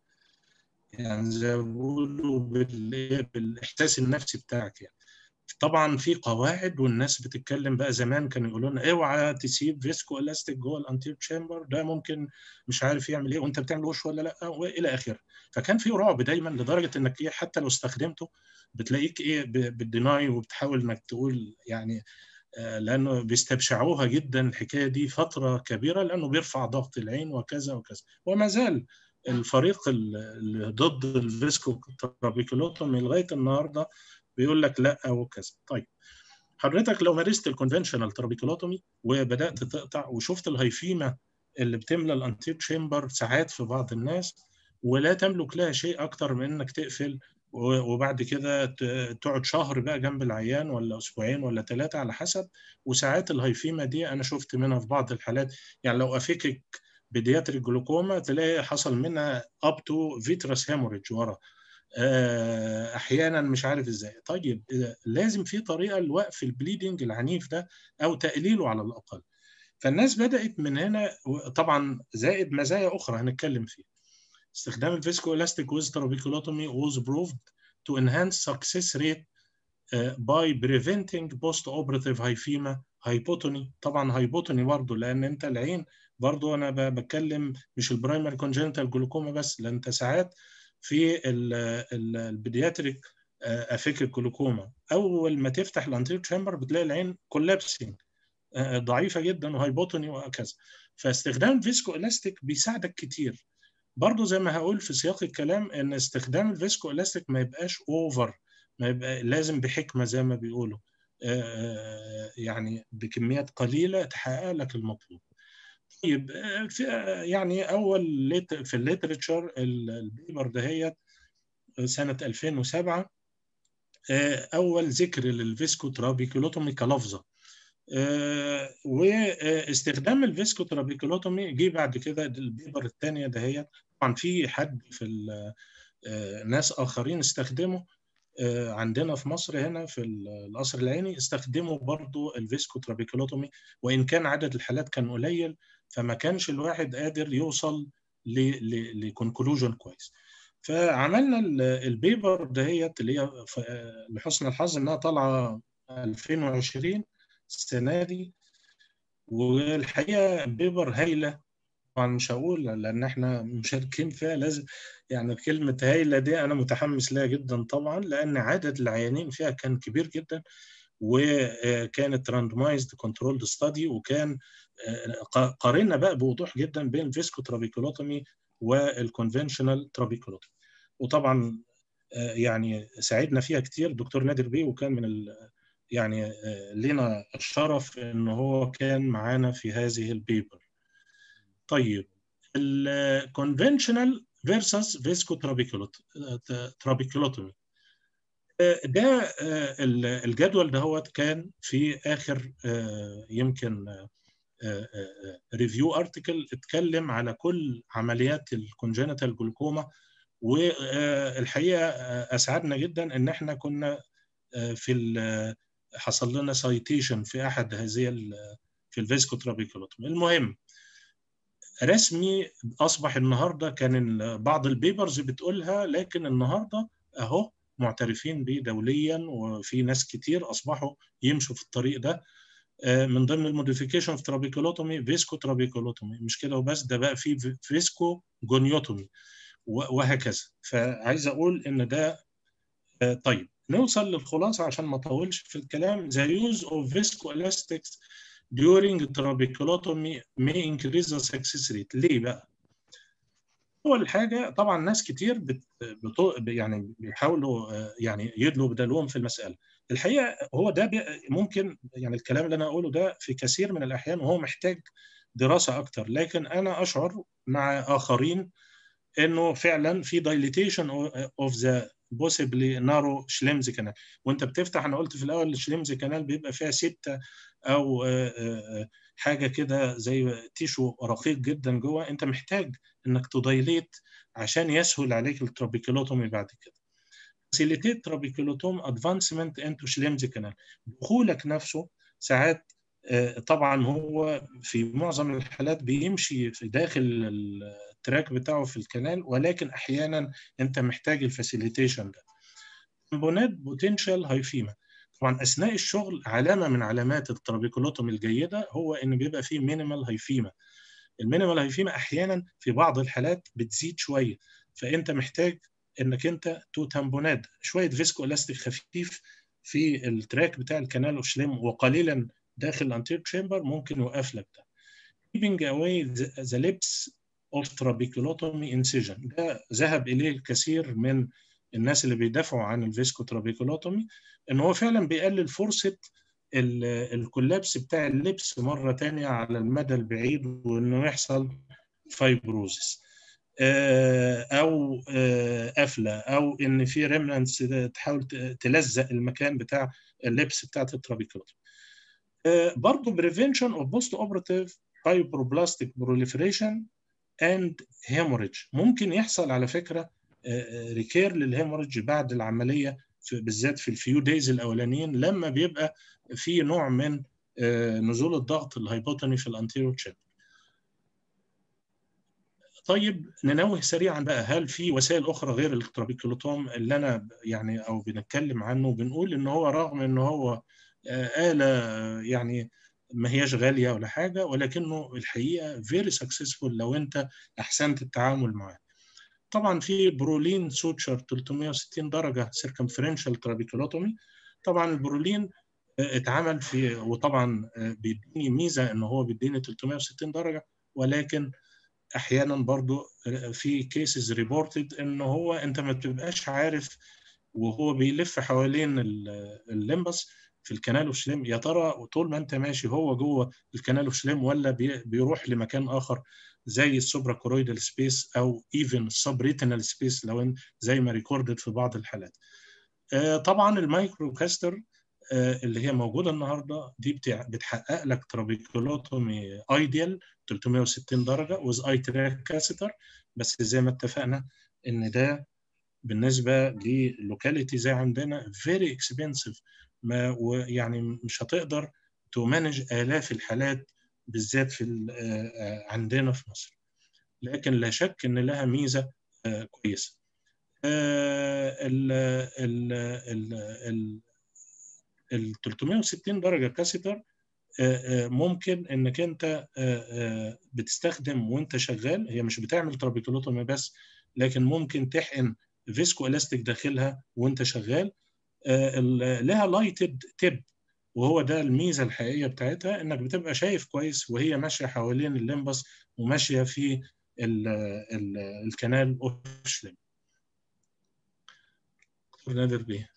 يعني زي ما بيقولوا بال... بالاحساس النفسي بتاعك يعني طبعا في قواعد والناس بتتكلم بقى زمان كانوا يقولوا لنا اوعى تسيب فيسكو الاستيك جوه الانتير تشامبر ده ممكن مش عارف يعمل ايه وانت بتعمل وش ولا لا والى اخره فكان في رعب دايما لدرجه انك ايه حتى لو استخدمته بتلاقيك ايه بالديناي وبتحاول انك تقول يعني آه لانه بيستبشعوها جدا الحكايه دي فتره كبيره لانه بيرفع ضغط العين وكذا وكذا وما زال الفريق اللي ضد الفيسكو ترابيكولوتومي لغايه النهارده بيقول لك لا وكذا طيب حضرتك لو مارست الكونفنشنال ترابيكولوتومي وبدات تقطع وشفت الهيفيما اللي بتملى الانتير تشامبر ساعات في بعض الناس ولا تملك لها شيء اكتر من انك تقفل وبعد كده تقعد شهر بقى جنب العيان ولا اسبوعين ولا ثلاثه على حسب وساعات الهيفيما دي انا شفت منها في بعض الحالات يعني لو افكك بيدياتريك جلوكوما تلاقي حصل منها اب تو فيترس هيموريدج ورا احيانا مش عارف ازاي طيب لازم في طريقه لوقف البليدنج العنيف ده او تقليله على الاقل فالناس بدات من هنا طبعا زائد مزايا اخرى هنتكلم فيها استخدام الفيسكو الاستيك ويز ترابيكولوتومي was proved to enhance success rate uh, by preventing post-operative hyphema hypotony طبعا هايبوتوني برضه لان انت العين برضه انا بتكلم مش البرايمري كونجنتال جلوكوما بس لان انت ساعات في البيدياتريك افيك الجلوكوما اول ما تفتح الانتير تشامبر بتلاقي العين كولابسنج ضعيفه جدا وهايبوتوني وهكذا فاستخدام الفيسكو الاستيك بيساعدك كتير برضه زي ما هقول في سياق الكلام ان استخدام الفيسكو الاستيك ما يبقاش اوفر ما يبقى لازم بحكمه زي ما بيقولوا يعني بكميات قليله تحقق لك المطلوب طيب في يعني اول في الليترشر البيبر دهيت سنه 2007 اول ذكر للفيسكو ترابيكولوتومي كلفظه واستخدام الفيسكو ترابيكولوتومي جه بعد كده البيبر الثانيه دهيت طبعا في حد في ناس اخرين استخدموا عندنا في مصر هنا في القصر العيني استخدموا برضو الفيسكو ترابيكولوتومي وان كان عدد الحالات كان قليل فما كانش الواحد قادر يوصل لكونكلوجن كويس فعملنا البيبر دهيت اللي هي لحسن الحظ انها طالعه 2020 السنه دي والحقيقه بيبر هايله طبعا مش هقول لان احنا مشاركين فيها لازم يعني كلمه هايله دي انا متحمس لها جدا طبعا لان عدد العيانين فيها كان كبير جدا وكانت راندمايزد كنترولد ستادي وكان قارنا بقى بوضوح جدا بين الفيسكو ترابيكولوتومي والكونفنشنال ترابيكولوتومي وطبعا يعني ساعدنا فيها كتير دكتور نادر بيه وكان من ال يعني لنا الشرف ان هو كان معانا في هذه البيبر طيب الكونفنشنال فيرسس فيسكو ترابيكولوتومي ده الجدول دهوت كان في اخر يمكن ريفيو ارتكل اتكلم على كل عمليات الكونجنتال جلوكوما والحقيقه اسعدنا جدا ان احنا كنا في حصل لنا سايتيشن في احد هذه في الفيسكو ترابيكولوتومي المهم رسمي اصبح النهارده كان بعض البيبرز بتقولها لكن النهارده اهو معترفين بيه دوليا وفي ناس كتير اصبحوا يمشوا في الطريق ده من ضمن الموديفيكيشن في ترابيكولوتومي فيسكو ترابيكولوتومي مش كده وبس ده بقى في فيسكو جونيوتومي وهكذا فعايز اقول ان ده طيب نوصل للخلاصه عشان ما اطولش في الكلام the use of viscoelastics during trabeculotomy may increase the success rate ليه بقى؟ اول حاجه طبعا ناس كتير بت... بتو... يعني بيحاولوا يعني يدلوا بدلوهم في المساله الحقيقه هو ده بي... ممكن يعني الكلام اللي انا اقوله ده في كثير من الاحيان وهو محتاج دراسه اكتر لكن انا اشعر مع اخرين انه فعلا في dilatation of the possibly narrow شليمز كانال وانت بتفتح انا قلت في الاول الشليمز كانال بيبقى فيها سته او حاجه كده زي تيشو رقيق جدا جوه انت محتاج انك تدايليت عشان يسهل عليك الترابيكولوتومي بعد كده فاسيليتيت ترابيكولوتوم ادفانسمنت انتو شليمز كانال دخولك نفسه ساعات طبعا هو في معظم الحالات بيمشي في داخل التراك بتاعه في الكنال ولكن احيانا انت محتاج الفاسيليتيشن ده كومبونات بوتنشال هايفيما طبعا اثناء الشغل علامه من علامات الترابيكولوتومي الجيده هو ان بيبقى فيه مينيمال هايفيما المينيمال هايفيما احيانا في بعض الحالات بتزيد شويه فانت محتاج انك انت تو تامبونات شويه فيسكو الاستيك خفيف في التراك بتاع الكنال اوشليم وقليلا داخل الانتير تشامبر ممكن يوقف لك ده keeping away the lips of trabeculotomy incision ده ذهب اليه الكثير من الناس اللي بيدافعوا عن الفيسكو ترابيكولوتومي ان هو فعلا بيقلل فرصه الكولابس بتاع اللبس مره تانية على المدى البعيد وانه يحصل فايبروزس او قفله او ان في ريمنانس تحاول تلزق المكان بتاع اللبس بتاعت الترابيكولوتومي برضه prevention of post operative fibroblastic proliferation and hemorrhage ممكن يحصل على فكره ريكير للهيموريدج بعد العمليه في بالذات في الفيو دايز الاولانيين لما بيبقى في نوع من نزول الضغط الهايبوتوني في الانتيريور تشامبر. طيب ننوه سريعا بقى هل في وسائل اخرى غير الترابيكولوتوم اللي انا يعني او بنتكلم عنه بنقول ان هو رغم ان هو آلة يعني ما هياش غالية ولا حاجة ولكنه الحقيقة very successful لو أنت أحسنت التعامل معاه. طبعا في برولين سوتشر 360 درجة circumferential trabeculotomy طبعا البرولين اتعمل في وطبعا بيديني ميزة إن هو بيديني 360 درجة ولكن احيانا برضو في كيسز ريبورتد ان هو انت ما بتبقاش عارف وهو بيلف حوالين الليمبس في الكنال وشليم يا ترى طول ما انت ماشي هو جوه الكنال وشليم ولا بيروح لمكان اخر زي السوبرا كورويدال سبيس او ايفن السب ريتينال سبيس لو زي ما ريكوردد في بعض الحالات. طبعا المايكرو كاستر اللي هي موجوده النهارده دي بتحقق لك ترابيكولوتومي ايديال 360 درجه وز اي تراك كاسيتر بس زي ما اتفقنا ان ده بالنسبه للوكاليتي زي عندنا فيري اكسبنسيف ما ويعني مش هتقدر تمانج الاف الحالات بالذات في عندنا في مصر لكن لا شك ان لها ميزه كويسه ال ال ال ال 360 درجه كاسيتر ممكن انك انت بتستخدم وانت شغال هي مش بتعمل ترابيكولوتومي بس لكن ممكن تحقن فيسكو الاستيك داخلها وانت شغال لها لايتد تيب وهو ده الميزه الحقيقيه بتاعتها انك بتبقى شايف كويس وهي ماشيه حوالين الليمبس وماشيه في ال ال الكنال اوشلم دكتور نادر بيه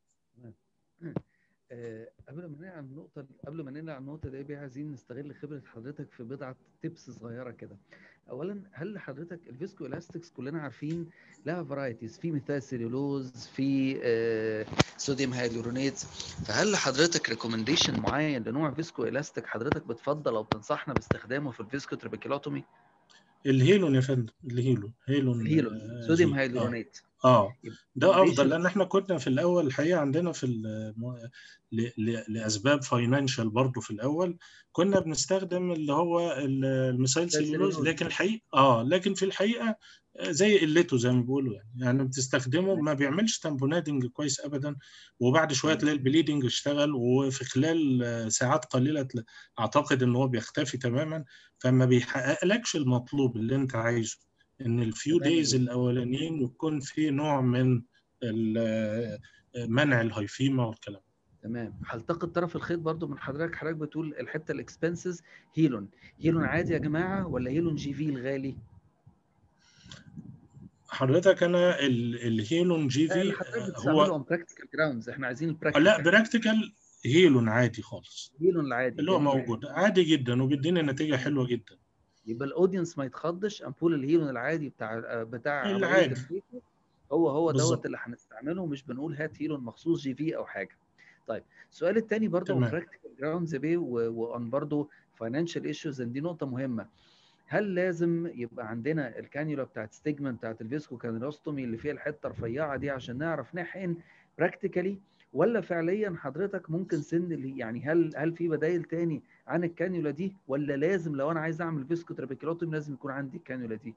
أه قبل ما ننقل عن النقطة قبل ما ننقل عن النقطة دي عايزين نستغل خبرة حضرتك في بضعة تيبس صغيرة كده. أولا هل حضرتك الفيسكو الاستكس كلنا عارفين لها فرايتيز في مثال سيلولوز في آه صوديوم هيدرونيت فهل حضرتك ريكومنديشن معين لنوع فيسكو الاستيك حضرتك بتفضل او تنصحنا باستخدامه في الفيسكو ترابيكيلوتومي؟ الهيلون يا فندم الهيلون هيلون الهيلون صوديوم هيدرونيت اه ده افضل لان احنا كنا في الاول الحقيقه عندنا في ل... ل... لاسباب فاينانشال برضه في الاول كنا بنستخدم اللي هو الميثايل سيلولوز لكن الحقيقه اه لكن في الحقيقه زي قلته زي ما بيقولوا يعني يعني بتستخدمه ما بيعملش تامبونادنج كويس ابدا وبعد شويه تلاقي البليدنج اشتغل وفي خلال ساعات قليله اعتقد ان هو بيختفي تماما فما بيحققلكش المطلوب اللي انت عايزه ان الفيو دايز الاولانيين يكون في نوع من منع الهايفيما والكلام تمام هلتقط طرف الخيط برضو من حضرتك حضرتك بتقول الحته الاكسبنسز هيلون هيلون عادي يا جماعه ولا هيلون جي في الغالي حضرتك انا الهيلون جي في هو براكتيكال جراوندز احنا عايزين البراكتيكال لا براكتيكال هيلون عادي خالص هيلون العادي اللي هو موجود عادي جدا وبيدينا نتيجه حلوه جدا يبقى الاودينس ما يتخضش امبول الهيلون العادي بتاع بتاع العادي هو هو دوت اللي هنستعمله مش بنقول هات هيلون مخصوص جي في او حاجه طيب السؤال الثاني برضه براكتيكال جراوندز بيه وان برضه فاينانشال ايشوز دي نقطه مهمه هل لازم يبقى عندنا الكانيولا بتاعت ستيجما بتاعت الفيسكو كانيلوستومي اللي فيها الحته الرفيعه دي عشان نعرف نحقن براكتيكالي ولا فعليا حضرتك ممكن سن اللي يعني هل هل في بدائل تاني عن الكانيولا دي ولا لازم لو انا عايز اعمل فيسكو ترابيكيلوتومي لازم يكون عندي الكانيولا دي؟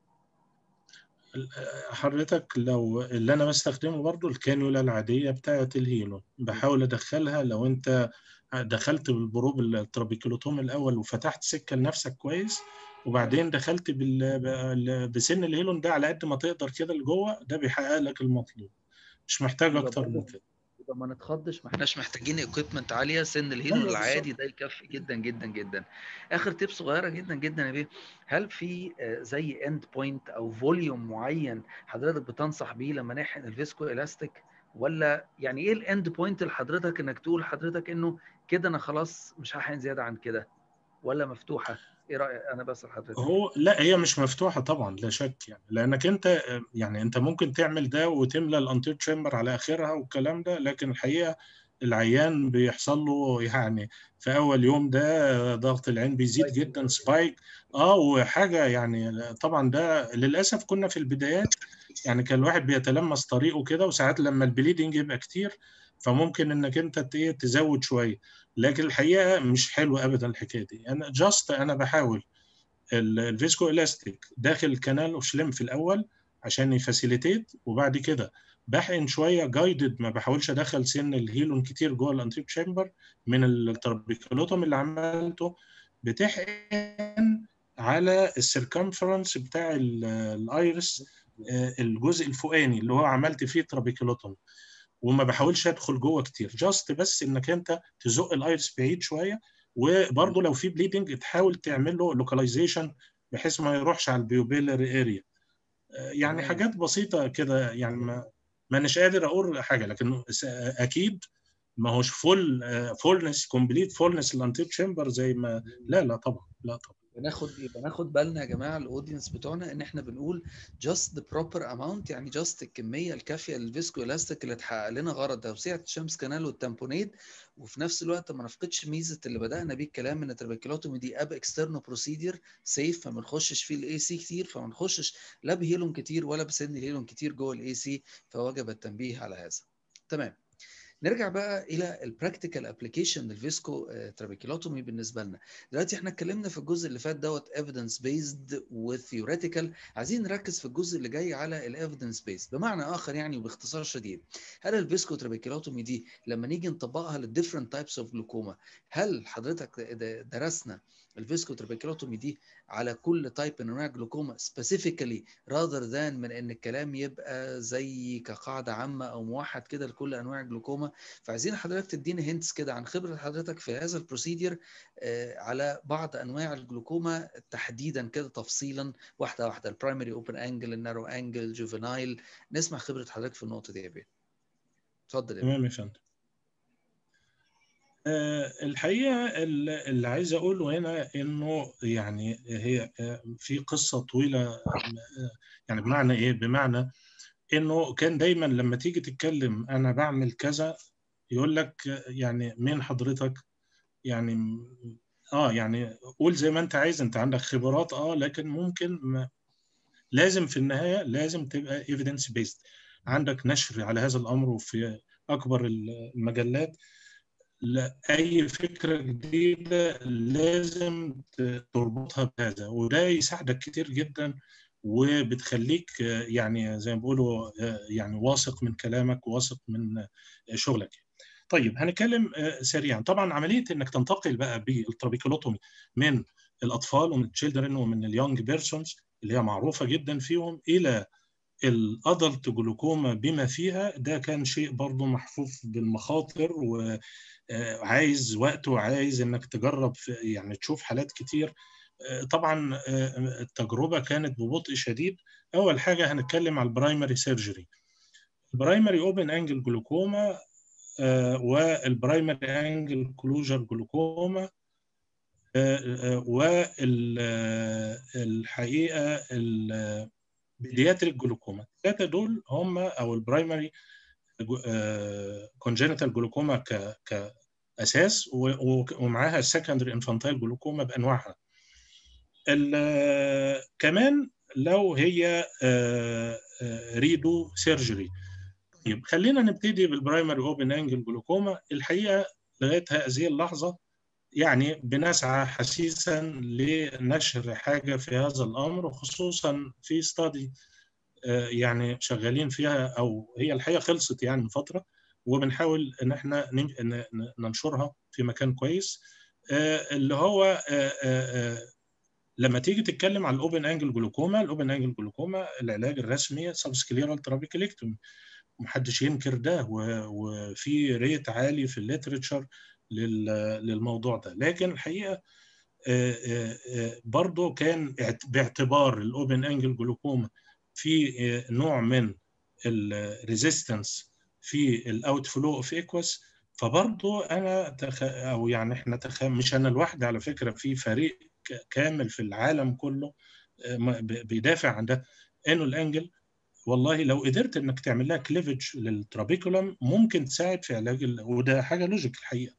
حضرتك لو اللي انا بستخدمه برضو الكانيولا العاديه بتاعه الهيلون بحاول ادخلها لو انت دخلت بالبروب الترابيكيلوتوم الاول وفتحت سكه لنفسك كويس وبعدين دخلت بال... بسن الهيلون ده على قد ما تقدر كده لجوه ده بيحقق لك المطلوب مش محتاج اكتر من كده يبقى ما نتخضش ما احناش محتاجين ايكويبمنت عاليه سن الهيلون العادي ده يكفي جدا جدا جدا اخر تيب صغيره جدا جدا يا بيه هل في زي اند بوينت او فوليوم معين حضرتك بتنصح بيه لما نحقن الفيسكو الاستيك ولا يعني ايه الاند بوينت لحضرتك انك تقول حضرتك انه كده انا خلاص مش هحقن زياده عن كده ولا مفتوحه ايه رايك انا بسال حضرتك هو لا هي مش مفتوحه طبعا لا شك يعني لانك انت يعني انت ممكن تعمل ده وتملى الانتير تشامبر على اخرها والكلام ده لكن الحقيقه العيان بيحصل له يعني في اول يوم ده ضغط العين بيزيد جدا سبايك اه وحاجه يعني طبعا ده للاسف كنا في البدايات يعني كان الواحد بيتلمس طريقه كده وساعات لما البليدنج يبقى كتير فممكن انك انت تزود شويه لكن الحقيقه مش حلوه ابدا الحكايه دي انا جاست انا بحاول الفيسكو الاستيك داخل الكنال اوشلم في الاول عشان يفاسيليتيت وبعد كده بحقن شويه جايدد ما بحاولش ادخل سن الهيلون كتير جوه الانتريب تشامبر من التربيكولوتوم اللي عملته بتحقن على السيركمفرنس بتاع الايرس الجزء الفوقاني اللي هو عملت فيه ترابيكولوتوم وما بحاولش ادخل جوه كتير جاست بس انك انت تزق الايرس بعيد شويه وبرضه لو في بليدنج تحاول تعمل له لوكاليزيشن بحيث ما يروحش على البيوبيلر اريا يعني تمام. حاجات بسيطه كده يعني ما مانيش قادر اقول حاجه لكن س- اكيد ما هوش فول فولنس كومبليت فولنس الانتيب تشامبر زي ما لا لا طبعا لا طبعا بناخد يبقى ناخد بالنا يا جماعه الاودينس بتوعنا ان احنا بنقول just the proper amount يعني just الكميه الكافيه للفيسكو الاستيك اللي تحقق لنا غرض توسيع الشمس كانال والتامبونيت وفي نفس الوقت ما نفقدش ميزه اللي بدانا بيه الكلام ان التربيكيلوتومي دي اب اكسترنال بروسيدير سيف فما نخشش فيه الاي سي كتير فما نخشش لا بهيلون كتير ولا بسن هيلون كتير جوه الاي سي فوجب التنبيه على هذا تمام نرجع بقى الى البراكتيكال ابلكيشن للفيسكو ترابيكيلوتومي بالنسبه لنا دلوقتي احنا اتكلمنا في الجزء اللي فات دوت ايفيدنس بيزد وثيوريتيكال عايزين نركز في الجزء اللي جاي على الايفيدنس بيزد بمعنى اخر يعني وباختصار شديد هل الفيسكو ترابيكيلوتومي دي لما نيجي نطبقها للديفرنت تايبس اوف جلوكوما هل حضرتك د- درسنا الفيسكو ترابيكيلوتومي دي على كل تايب من انواع الجلوكوما سبيسيفيكالي راذر ذان من ان الكلام يبقى زي كقاعده عامه او موحد كده لكل انواع الجلوكوما فعايزين حضرتك تدينا هنتس كده عن خبره حضرتك في هذا البروسيدير آه، على بعض انواع الجلوكوما تحديدا كده تفصيلا واحده واحده البرايمري اوبن انجل النارو انجل جوفينايل نسمع خبره حضرتك في النقطه دي يا بيه اتفضل يا بيه تمام يا فندم آه، الحقيقه ال- اللي عايز اقوله هنا انه يعني هي آه، في قصه طويله آه، يعني بمعنى ايه؟ بمعنى انه كان دايما لما تيجي تتكلم انا بعمل كذا يقول لك آه، يعني مين حضرتك؟ يعني م- اه يعني قول زي ما انت عايز انت عندك خبرات اه لكن ممكن ما لازم في النهايه لازم تبقى ايفيدنس بيست عندك نشر على هذا الامر وفي اكبر المجلات لا اي فكره جديده لازم ت- تربطها بهذا وده يساعدك كتير جدا وبتخليك آه، يعني زي ما بيقولوا آه، يعني واثق من كلامك واثق من آه، شغلك طيب هنتكلم آه، سريعا طبعا عمليه انك تنتقل بقى بالترابيكولوتومي من الاطفال ومن التشيلدرن ومن اليونج بيرسونز اللي هي معروفه جدا فيهم الى الادلت جلوكوما بما فيها ده كان شيء برضه محفوف بالمخاطر وعايز وقت وعايز انك تجرب في يعني تشوف حالات كتير آه، طبعا آه، التجربه كانت ببطء شديد اول حاجه هنتكلم على البرايمري سيرجري البرايمري اوبن انجل جلوكوما والبرايمري انجل كلوجر جلوكوما والحقيقه البيدياتريك جلوكوما الثلاثه دول هم او البرايمري كونجنتال جلوكوما كاساس و- و- ومعاها السكندري انفانتايل جلوكوما بانواعها ال- كمان لو هي آه، آه، ريدو سيرجري طيب خلينا نبتدي بالبرايمري اوبن انجل جلوكوما الحقيقه لغايه هذه اللحظه يعني بنسعى حثيثا لنشر حاجه في هذا الامر وخصوصا في ستادي يعني شغالين فيها او هي الحقيقه خلصت يعني من فتره وبنحاول ان احنا نن- ن- ن- ننشرها في مكان كويس آه، اللي هو آه، آه، آه، لما تيجي تتكلم على الاوبن انجل جلوكوما الاوبن انجل جلوكوما العلاج الرسمي سبسكليرال ترابيكليكتومي محدش ينكر ده و- وفي ريت عالي في الليترشر للموضوع ده لكن الحقيقه آه، آه، آه، برضو كان اعت- باعتبار الاوبن انجل جلوكوما في آه، نوع من الريزيستنس في الاوت فلو اوف ايكوس فبرضو انا تخ... او يعني احنا تخ... مش انا لوحدي على فكره في فريق ك- كامل في العالم كله آه، ما- ب- بيدافع عن ده انه الانجل والله لو قدرت انك تعمل لها كليفج للترابيكولم ممكن تساعد في علاج ال... وده حاجه لوجيك الحقيقه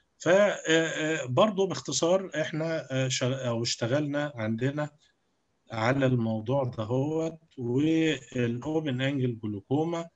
فبرضه باختصار احنا آه، شغ- او اشتغلنا عندنا على الموضوع ده هو والاوبن انجل جلوكوما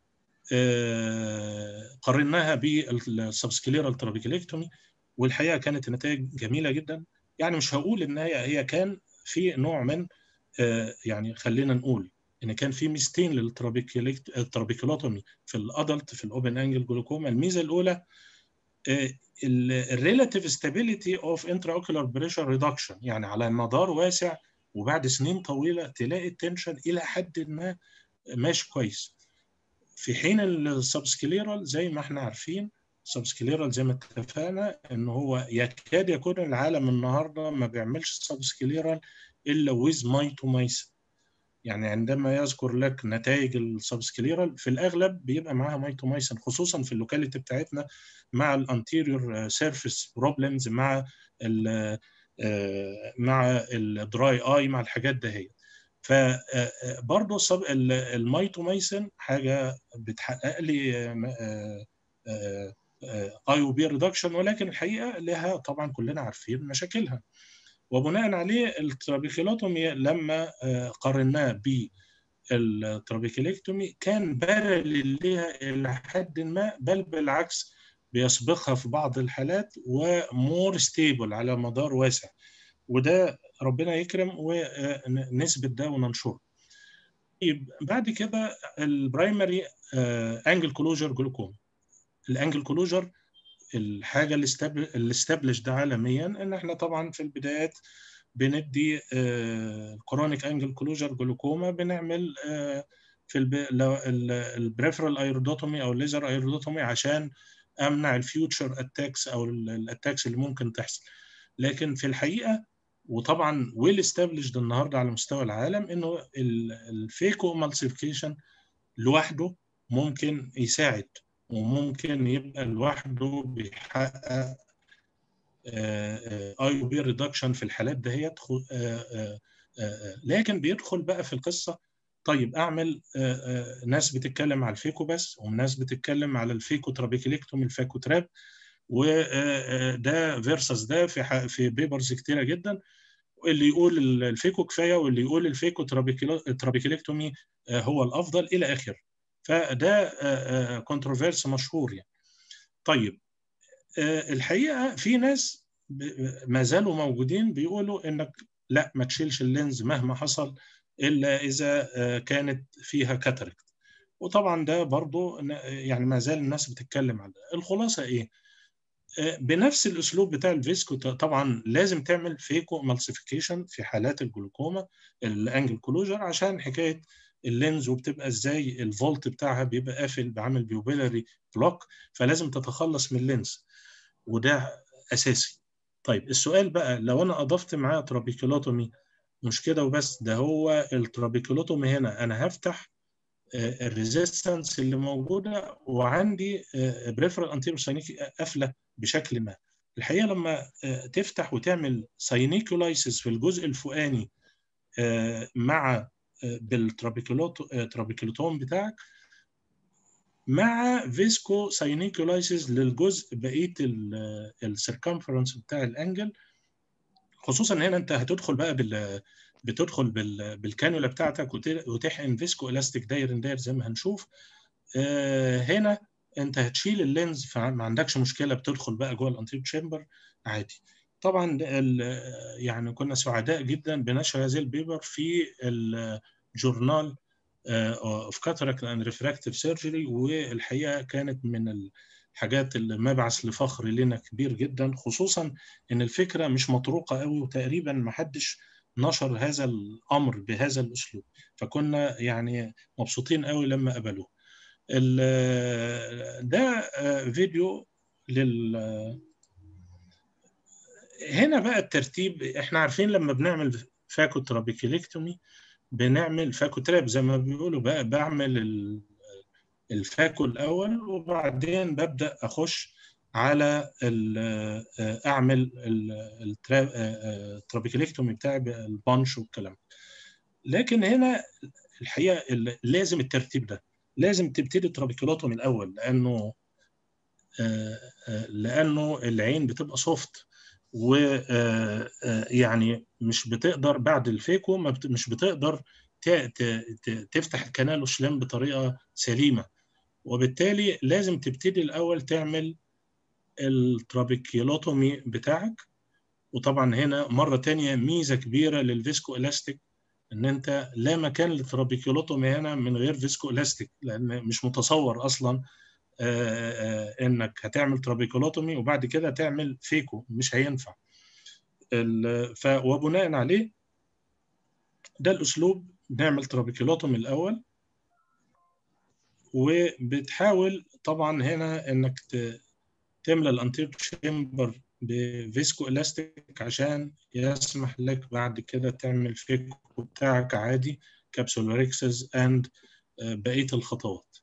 آه، قارناها بالسبسكليرال ترابيكليكتومي والحقيقه كانت النتائج جميله جدا يعني مش هقول ان هي هي كان في نوع من آه، يعني خلينا نقول ان كان في ميزتين للترابيكولوتومي في الادلت في الاوبن انجل جلوكوما الميزه الاولى الريلاتيف ستابيليتي اوف انترا اوكولار بريشر ريدكشن يعني على مدار واسع وبعد سنين طويله تلاقي التنشن الى حد ما ماشي كويس في حين السبسكليرال زي ما احنا عارفين السبسكليرال زي ما اتفقنا ان هو يكاد يكون العالم النهارده ما بيعملش سبسكليرال الا ويز مايتومايسين يعني عندما يذكر لك نتائج السبسكليرال في الاغلب بيبقى معاها مايتومايسين خصوصا في اللوكاليتي بتاعتنا مع الانتيريور سيرفيس بروبلمز مع ال مع الدراي اي مع الحاجات دهيت فبرضه الميتوميسين حاجه بتحقق لي اي او بي ريدكشن ولكن الحقيقه لها طبعا كلنا عارفين مشاكلها وبناء عليه الترابيكيلوتومي لما قارناه ب الترابيكيلكتومي كان بارل ليها الى حد ما بل بالعكس بيسبقها في بعض الحالات ومور ستيبل على مدار واسع وده ربنا يكرم ونثبت ده وننشره طيب بعد كده البرايمري انجل كلوجر جلوكوم الانجل كلوجر الحاجه اللي استبلش ده عالميا ان احنا طبعا في البدايات بندي كرونيك انجل كلوجر جلوكوما بنعمل في البريفرال ايرودوتومي او الليزر ايرودوتومي عشان امنع الفيوتشر اتاكس او الاتاكس اللي ممكن تحصل لكن في الحقيقه وطبعا ويل استابلشد النهارده على مستوى العالم انه الفيكو مالسيفيكيشن لوحده ممكن يساعد وممكن يبقى لوحده بيحقق اي بي ريدكشن في الحالات دهيت لكن بيدخل بقى في القصه طيب اعمل ناس بتتكلم على الفيكو بس وناس بتتكلم على الفيكو ترابيكيليكتومي الفيكو تراب وده فيرسس ده في في بيبرز كتيره جدا اللي يقول الفيكو كفايه واللي يقول الفيكو ترابيكيليكتومي هو الافضل الى اخره فده كونتروفيرس مشهور يعني طيب الحقيقه في ناس ما زالوا موجودين بيقولوا انك لا ما تشيلش اللينز مهما حصل الا اذا كانت فيها كاتاركت وطبعا ده برضو يعني ما زال الناس بتتكلم عن ده الخلاصه ايه بنفس الاسلوب بتاع الفيسكو طبعا لازم تعمل فيكو مالسيفيكيشن في حالات الجلوكوما الانجل كلوجر عشان حكايه اللينز وبتبقى ازاي الفولت بتاعها بيبقى قافل بعمل بيوبيلاري بلوك فلازم تتخلص من اللينز وده اساسي طيب السؤال بقى لو انا اضفت معاه ترابيكيلوتومي مش كده وبس ده هو الترابيكيلوتومي هنا انا هفتح الريزيستنس اللي موجوده وعندي بريفرال انتيرو ساينيك قافله بشكل ما الحقيقه لما تفتح وتعمل ساينيكولايسيس في الجزء الفوقاني مع بالترابيكيلوتوم بتاعك مع فيسكو ساينيكولايسيس للجزء بقيه السيركمفرنس بتاع الانجل خصوصا هنا انت هتدخل بقى بال بتدخل بال... بالكانولا بتاعتك وتحقن فيسكو الاستيك داير داير زي ما هنشوف آه هنا انت هتشيل اللينز فما عندكش مشكله بتدخل بقى جوه الانتيب تشامبر عادي طبعا يعني كنا سعداء جدا بنشر هذه البيبر في الجورنال اوف كاتاراكت اند ريفراكتيف سيرجري والحقيقه كانت من الحاجات اللي مبعث لفخر لنا كبير جدا خصوصا ان الفكره مش مطروقه قوي وتقريبا ما حدش نشر هذا الامر بهذا الاسلوب فكنا يعني مبسوطين قوي لما قبلوه ده فيديو لل هنا بقى الترتيب احنا عارفين لما بنعمل فاكو ترابيكيليكتومي بنعمل فاكو تراب زي ما بيقولوا بقى بعمل الفاكو الاول وبعدين ببدا اخش على اعمل الترابيكيليكتومي بتاعي بالبانش والكلام لكن هنا الحقيقه لازم الترتيب ده لازم تبتدي ترابيكيلوتومي الاول لانه لانه العين بتبقى سوفت ويعني مش بتقدر بعد الفيكو مش بتقدر تفتح الكنال وشلام بطريقه سليمه وبالتالي لازم تبتدي الاول تعمل الترابيكيلوتومي بتاعك وطبعا هنا مره تانية ميزه كبيره للفيسكو الاستيك ان انت لا مكان للترابيكيلوتومي هنا من غير فيسكو الاستيك لان مش متصور اصلا آآ آآ انك هتعمل ترابيكيلوتومي وبعد كده تعمل فيكو مش هينفع ف وبناء عليه ده الاسلوب نعمل ترابيكيلوتومي الاول وبتحاول طبعا هنا انك تملى الانتير تشامبر بفيسكو الاستيك عشان يسمح لك بعد كده تعمل فيكو بتاعك عادي كابسول ريكسز اند بقيه الخطوات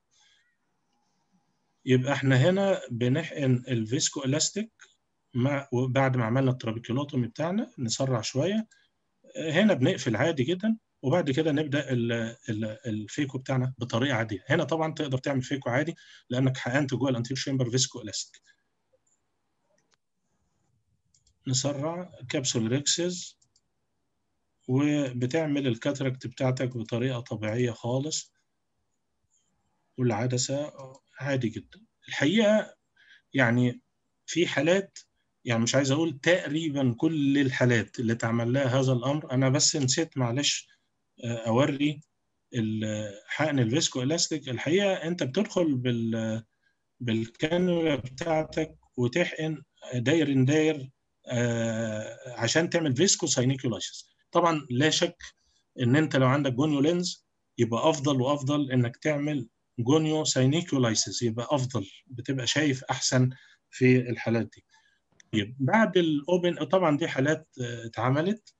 يبقى احنا هنا بنحقن الفيسكو الاستيك مع بعد ما عملنا الترابيكيولوتومي بتاعنا نسرع شويه هنا بنقفل عادي جدا وبعد كده نبدا الفيكو بتاعنا بطريقه عاديه هنا طبعا تقدر تعمل فيكو عادي لانك حقنت جوه الانتير شامبر فيسكو الاستيك نسرع كبسول ريكسز وبتعمل الكاتراكت بتاعتك بطريقه طبيعيه خالص والعدسه عادي جدا الحقيقه يعني في حالات يعني مش عايز اقول تقريبا كل الحالات اللي اتعمل لها هذا الامر انا بس نسيت معلش اوري حقن الفيسكو الاستيك الحقيقه انت بتدخل بال بالكانولا بتاعتك وتحقن داير داير عشان تعمل فيسكو ساينيكولايسيس طبعا لا شك ان انت لو عندك جونيو لينز يبقى افضل وافضل انك تعمل جونيو ساينيكولايسيس يبقى افضل بتبقى شايف احسن في الحالات دي طيب بعد الاوبن طبعا دي حالات اتعملت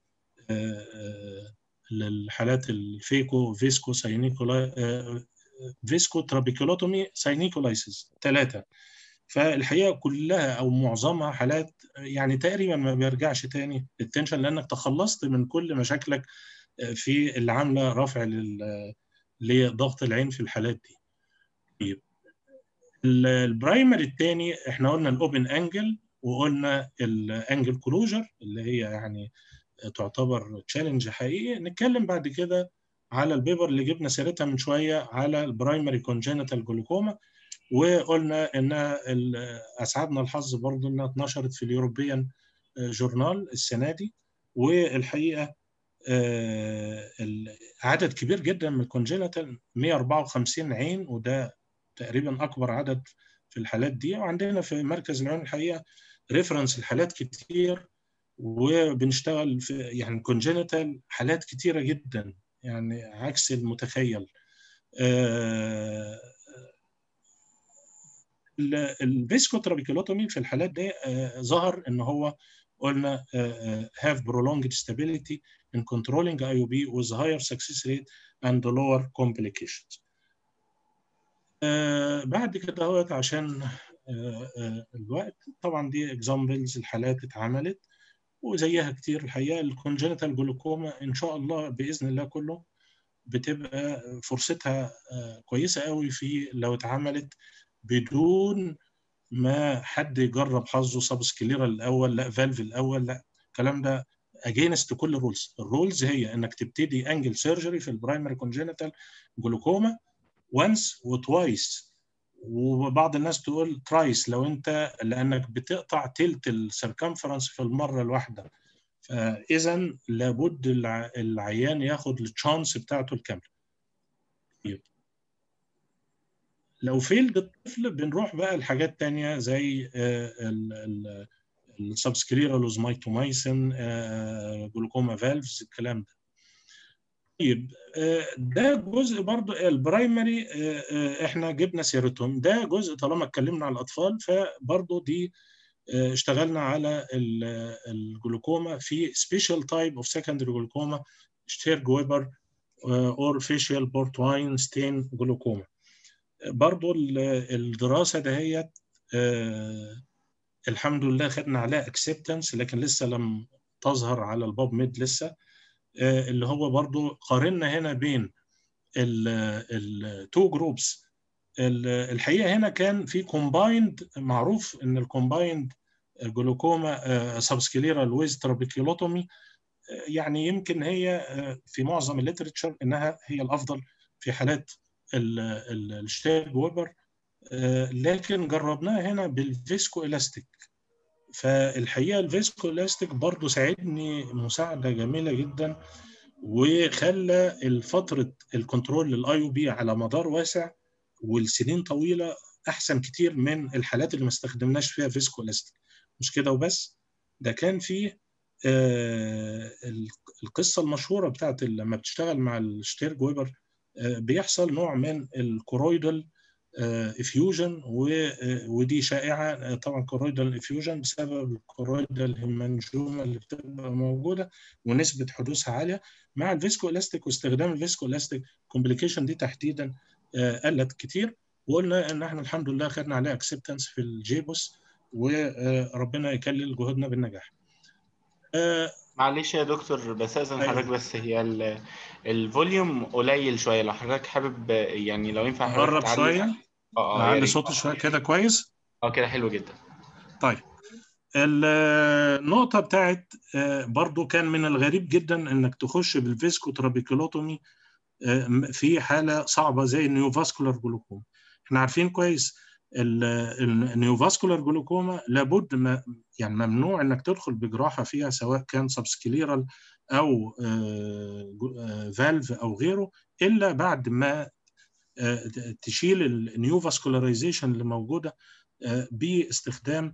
للحالات الفيكو فيسكو ساينيكولا فيسكو ترابيكولوتومي ساينيكولايسيس ثلاثه فالحقيقه كلها او معظمها حالات يعني تقريبا ما بيرجعش تاني التنشن لانك تخلصت من كل مشاكلك في اللي عامله رفع لضغط العين في الحالات دي. طيب البرايمري الثاني احنا قلنا الاوبن انجل وقلنا الانجل كلوجر اللي هي يعني تعتبر تشالنج حقيقي نتكلم بعد كده على البيبر اللي جبنا سيرتها من شويه على البرايمري كونجنتال جلوكوما وقلنا انها اسعدنا الحظ برضو انها اتنشرت في اليوروبيان جورنال السنه دي والحقيقه عدد كبير جدا من الكونجنتال 154 عين وده تقريبا اكبر عدد في الحالات دي وعندنا في مركز العيون الحقيقه ريفرنس الحالات كتير وبنشتغل في يعني كونجنتال حالات كتيره جدا يعني عكس المتخيل الفيسكو ترابيكولوتومي في الحالات دي ظهر ان هو قلنا have prolonged stability in controlling IOB with higher success rate and lower complications. بعد كده هو عشان الوقت طبعا دي اكزامبلز الحالات اتعملت وزيها كتير الحقيقه الكونجنتال جلوكوما ان شاء الله باذن الله كله بتبقى فرصتها كويسه قوي في لو اتعملت بدون ما حد يجرب حظه سب سكليرا الاول لا فالف الاول لا الكلام ده اجينست كل الرولز الرولز هي انك تبتدي انجل سيرجري في البرايمري كونجنتال جلوكوما وانس وتوايس وبعض الناس تقول ترايس لو انت لانك بتقطع تلت السيركمفرنس في المره الواحده فاذا لابد العيان ياخد التشانس بتاعته الكامله لو فيلد الطفل بنروح بقى لحاجات تانية زي السبسكريرال اوزمايتومايسين جلوكوما فالفز الكلام ده طيب ده جزء برضو البرايمري احنا جبنا سيروتون ده جزء طالما اتكلمنا على الاطفال فبرضو دي اشتغلنا على الجلوكوما في سبيشال تايب اوف سكندري جلوكوما شتيرج ويبر اور فيشيال بورتواين ستين جلوكوما برضو الدراسه دهيت الحمد لله خدنا عليها اكسبتنس لكن لسه لم تظهر على الباب ميد لسه اللي هو برضو قارنا هنا بين التو جروبس الحقيقه هنا كان في كومبايند معروف ان الكومبايند جلوكوما سبسكليرال ويز ترابيكيولوتومي يعني يمكن هي في معظم الليترتشر انها هي الافضل في حالات الشتاج ويبر لكن جربناها هنا بالفيسكو الاستيك فالحقيقه الفيسكو الاستيك برضه ساعدني مساعده جميله جدا وخلى الفتره الكنترول للاي او بي على مدار واسع والسنين طويله احسن كتير من الحالات اللي ما استخدمناش فيها فيسكو الاستيك مش كده وبس ده كان فيه آه القصه المشهوره بتاعت لما بتشتغل مع الشتيرج ويبر آه بيحصل نوع من الكرويدال افيوجن ودي شائعه طبعا كورويدال افيوجن بسبب الكورويدال هيمانجوما اللي بتبقى موجوده ونسبه حدوثها عاليه مع الفيسكو الاستيك واستخدام الفيسكو الاستيك كومبليكيشن دي تحديدا قلت كتير وقلنا ان احنا الحمد لله خدنا عليها اكسبتنس في الجيبوس وربنا يكلل جهودنا بالنجاح. معلش يا دكتور بس اذن حضرتك بس هي الفوليوم قليل شويه لو حضرتك حابب يعني لو ينفع حضرتك قرب شويه اه اعلي صوتي شويه كده كويس اه كده حلو جدا طيب النقطه بتاعت برضو كان من الغريب جدا انك تخش بالفيسكو ترابيكولوتومي في حاله صعبه زي النيوفاسكولار جلوكوما احنا عارفين كويس النيوفاسكولار جلوكوما لابد ما يعني ممنوع انك تدخل بجراحه فيها سواء كان سبسكليرال او فالف او غيره الا بعد ما تشيل النيوفاسكولاريزيشن اللي موجوده باستخدام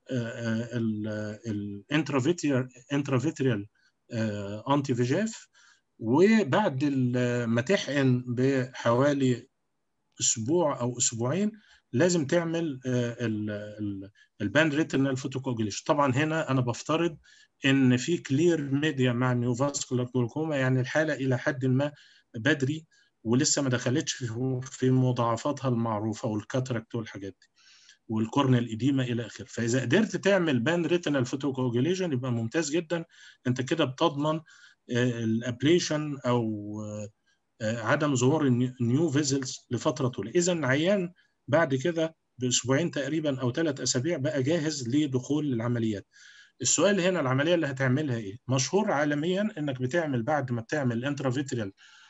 الانترافيتريال انتي فيجاف وبعد ما تحقن بحوالي اسبوع او اسبوعين لازم تعمل الباند ريتنال فوتوكوجليشن طبعا هنا انا بفترض ان في كلير ميديا مع النيوفاسكولار جلوكوما يعني الحاله الى حد ما بدري ولسه ما دخلتش في مضاعفاتها المعروفه والكاتراكت والحاجات دي والكورنيال ايديما الى اخره فاذا قدرت تعمل بان ريتنال فوتوكوجليشن يبقى ممتاز جدا انت كده بتضمن الابليشن او عدم ظهور النيو فيزلز لفتره طويله اذا العيان بعد كده باسبوعين تقريبا او ثلاث اسابيع بقى جاهز لدخول العمليات السؤال هنا العمليه اللي هتعملها ايه مشهور عالميا انك بتعمل بعد ما بتعمل انترافيتريال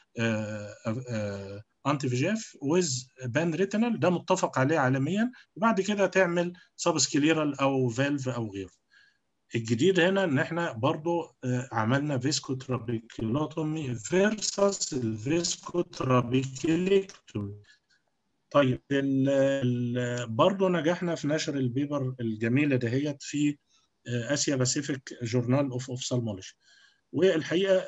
انتي فيجاف ويز بان ريتينال ده متفق عليه عالميا وبعد كده تعمل سبسكليرال او فالف او غيره الجديد هنا ان احنا برضو عملنا فيسكو ترابيكيولوتومي فيرسس الفيسكو ترابيكيليكتومي طيب ال ال برضه نجحنا في نشر البيبر الجميله دهيت في اسيا باسيفيك جورنال اوف اوفثالمولوجي والحقيقه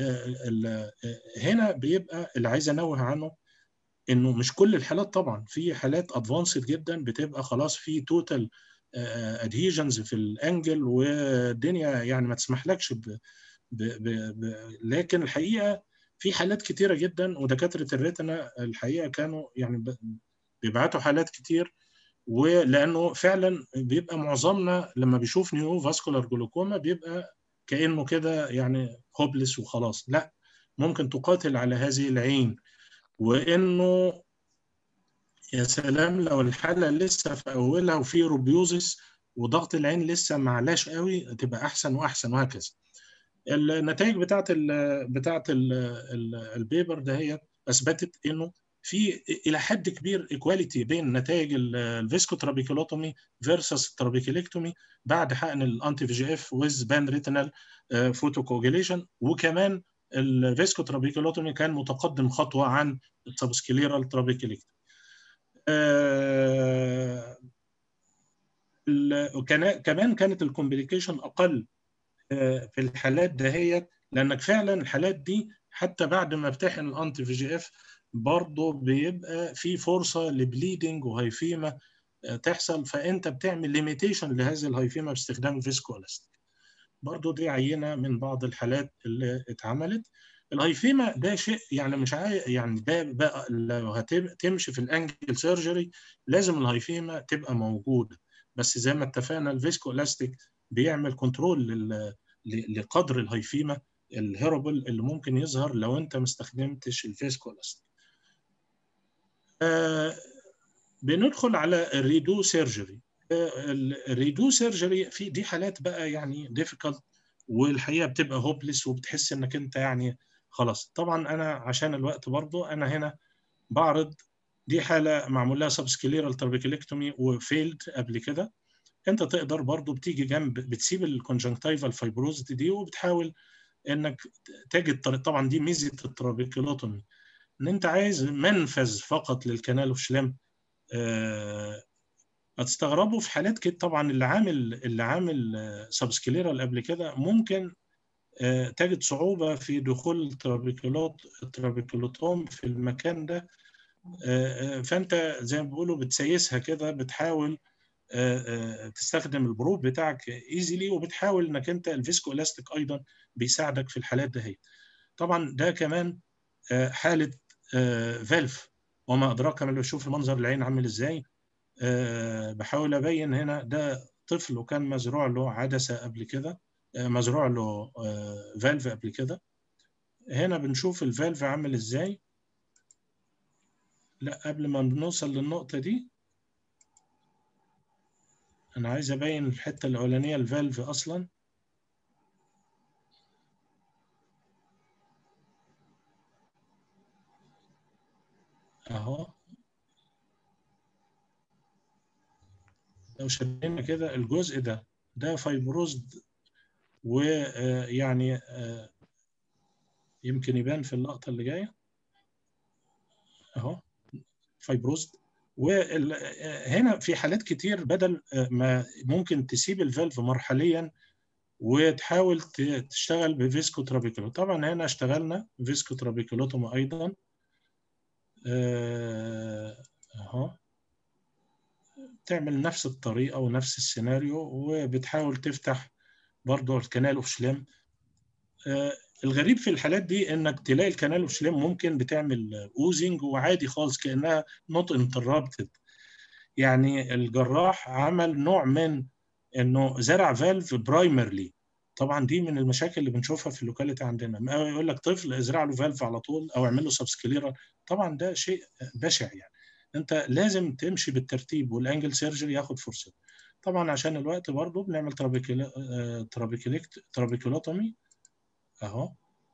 هنا بيبقى اللي عايز انوه عنه انه مش كل الحالات طبعا في حالات ادفانسد جدا بتبقى خلاص في توتال ادهيجنز في الانجل والدنيا يعني ما تسمحلكش ب ب ب ب لكن الحقيقه في حالات كتيره جدا ودكاتره الريتنا الحقيقه كانوا يعني بيبعتوا حالات كتير ولانه فعلا بيبقى معظمنا لما بيشوف نيو فاسكولار جلوكوما بيبقى كانه كده يعني هوبلس وخلاص لا ممكن تقاتل على هذه العين وانه يا سلام لو الحاله لسه في اولها وفي روبيوزس وضغط العين لسه معلاش قوي تبقى احسن واحسن وهكذا النتائج بتاعت ال بتاعت ال ال البيبر دهيت اثبتت انه في الى حد كبير ايكواليتي بين نتائج الفيسكو ترابيكولوتومي فيرسس الترابيكوليكتومي بعد حقن الانتي في جي اف ويز بان ريتينال فوتوكوجيليشن وكمان الفيسكو ترابيكولوتومي كان متقدم خطوه عن السبسكليرال ترابيكوليكتومي آه كمان كانت الكومبليكيشن اقل في الحالات دهيت لانك فعلا الحالات دي حتى بعد ما بتحقن الانتي في جي اف برضه بيبقى في فرصه لبليدنج وهيفيما تحصل فانت بتعمل ليميتيشن لهذه الهيفيما باستخدام الفيسكولاستيك برضه دي عينه من بعض الحالات اللي اتعملت الهيفيما ده شيء يعني مش عاي... يعني ده بقى لو هتمشي في الانجل سيرجري لازم الهيفيما تبقى موجوده بس زي ما اتفقنا الفيسكولاستيك بيعمل كنترول لل... لقدر الهيفيما الهيربل اللي ممكن يظهر لو انت ما استخدمتش الفيسكولاستيك آه بندخل على الريدو سيرجري آه الريدو سيرجري في دي حالات بقى يعني ديفيكالت والحقيقه بتبقى هوبلس وبتحس انك انت يعني خلاص طبعا انا عشان الوقت برضو انا هنا بعرض دي حاله معمول لها سبسكليرال ترابيكوليكتومي وفيلد قبل كده انت تقدر برضو بتيجي جنب بتسيب الكونجنكتيفال فايبروزيتي دي وبتحاول انك تجد طريق طبعا دي ميزه الترابيكولوتومي ان انت عايز منفذ فقط للكنال اوف شلام أه هتستغربوا في حالات كده طبعا اللي عامل اللي عامل سبسكليرال قبل كده ممكن أه تجد صعوبه في دخول الترابيكولوت الترابيكولوتوم في المكان ده فانت زي ما بيقولوا بتسيسها كده بتحاول تستخدم البروب بتاعك ايزيلي وبتحاول انك انت الفيسكو الاستيك ايضا بيساعدك في الحالات دهيت طبعا ده كمان حاله فالف وما ادراك ما شوف المنظر العين عامل ازاي بحاول ابين هنا ده طفل وكان مزروع له عدسه قبل كده مزروع له فالف قبل كده هنا بنشوف الفالف عامل ازاي لا قبل ما بنوصل للنقطه دي انا عايز ابين الحته الاولانيه الفالف اصلا اهو لو شدينا كده الجزء ده ده فايبروزد ويعني يمكن يبان في اللقطه اللي جايه اهو فايبروزد وهنا في حالات كتير بدل ما ممكن تسيب الفالف مرحليا وتحاول تشتغل بفيسكو ترابيكولو طبعا هنا اشتغلنا فيسكو ترابيكولوتوم ايضا اهو تعمل نفس الطريقه ونفس السيناريو وبتحاول تفتح برضه الكنال اوف شليم الغريب في الحالات دي انك تلاقي الكنال اوف شليم ممكن بتعمل اوزنج وعادي خالص كانها نوت انتربتد يعني الجراح عمل نوع من انه زرع فالف برايمرلي طبعا دي من المشاكل اللي بنشوفها في اللوكاليتي عندنا ما يقول لك طفل ازرع له فالف على طول او اعمل له سبسكليرا طبعا ده شيء بشع يعني انت لازم تمشي بالترتيب والانجل سيرجري ياخد فرصته طبعا عشان الوقت برضه بنعمل ترابيكوليكت ترابيكولوتومي اهو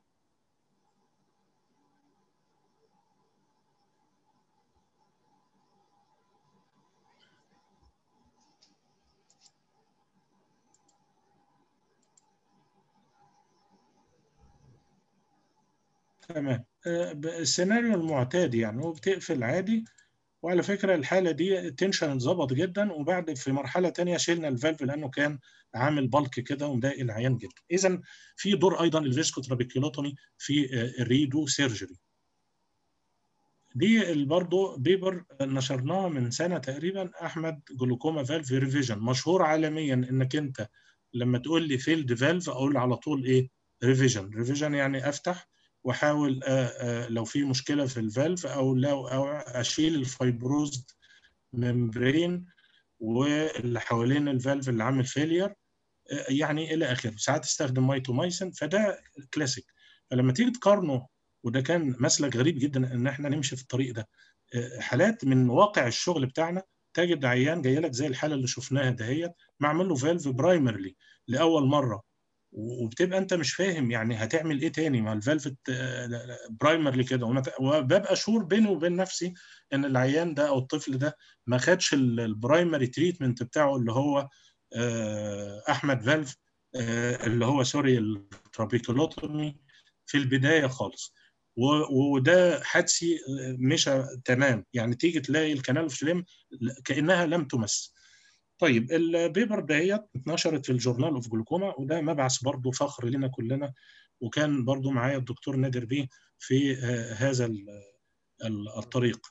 تمام السيناريو المعتاد يعني وبتقفل عادي وعلى فكره الحاله دي التنشن اتظبط جدا وبعد في مرحله ثانيه شلنا الفالف لانه كان عامل بالك كده ومضايق العيان جدا اذا في دور ايضا الفيسكو ترابيكيولوتومي في الريدو سيرجري دي برضه بيبر نشرناها من سنه تقريبا احمد جلوكوما فالف ريفيجن مشهور عالميا انك انت لما تقول لي فيلد فالف اقول على طول ايه ريفيجن ريفيجن يعني افتح واحاول لو في مشكله في الفالف او لو أو اشيل الفايبروزد ممبرين واللي حوالين الفالف اللي عامل فيلير يعني الى اخره ساعات استخدم مايتومايسن فده كلاسيك فلما تيجي تقارنه وده كان مسلك غريب جدا ان احنا نمشي في الطريق ده حالات من واقع الشغل بتاعنا تجد عيان جاي لك زي الحاله اللي شفناها دهيت معمول له فالف برايمرلي لاول مره وبتبقى انت مش فاهم يعني هتعمل ايه تاني مع الفالف برايمرلي كده وببقى شور بيني وبين نفسي ان العيان ده او الطفل ده ما خدش البرايمري تريتمنت بتاعه اللي هو احمد فالف اللي هو سوري الترابيكولوتومي في البدايه خالص وده حدسي مشى تمام يعني تيجي تلاقي الكنال فليم كانها لم تمس طيب البيبر دهيت اتنشرت في الجورنال اوف جلوكوما وده مبعث برضه فخر لنا كلنا وكان برضه معايا الدكتور نادر بيه في هذا الطريق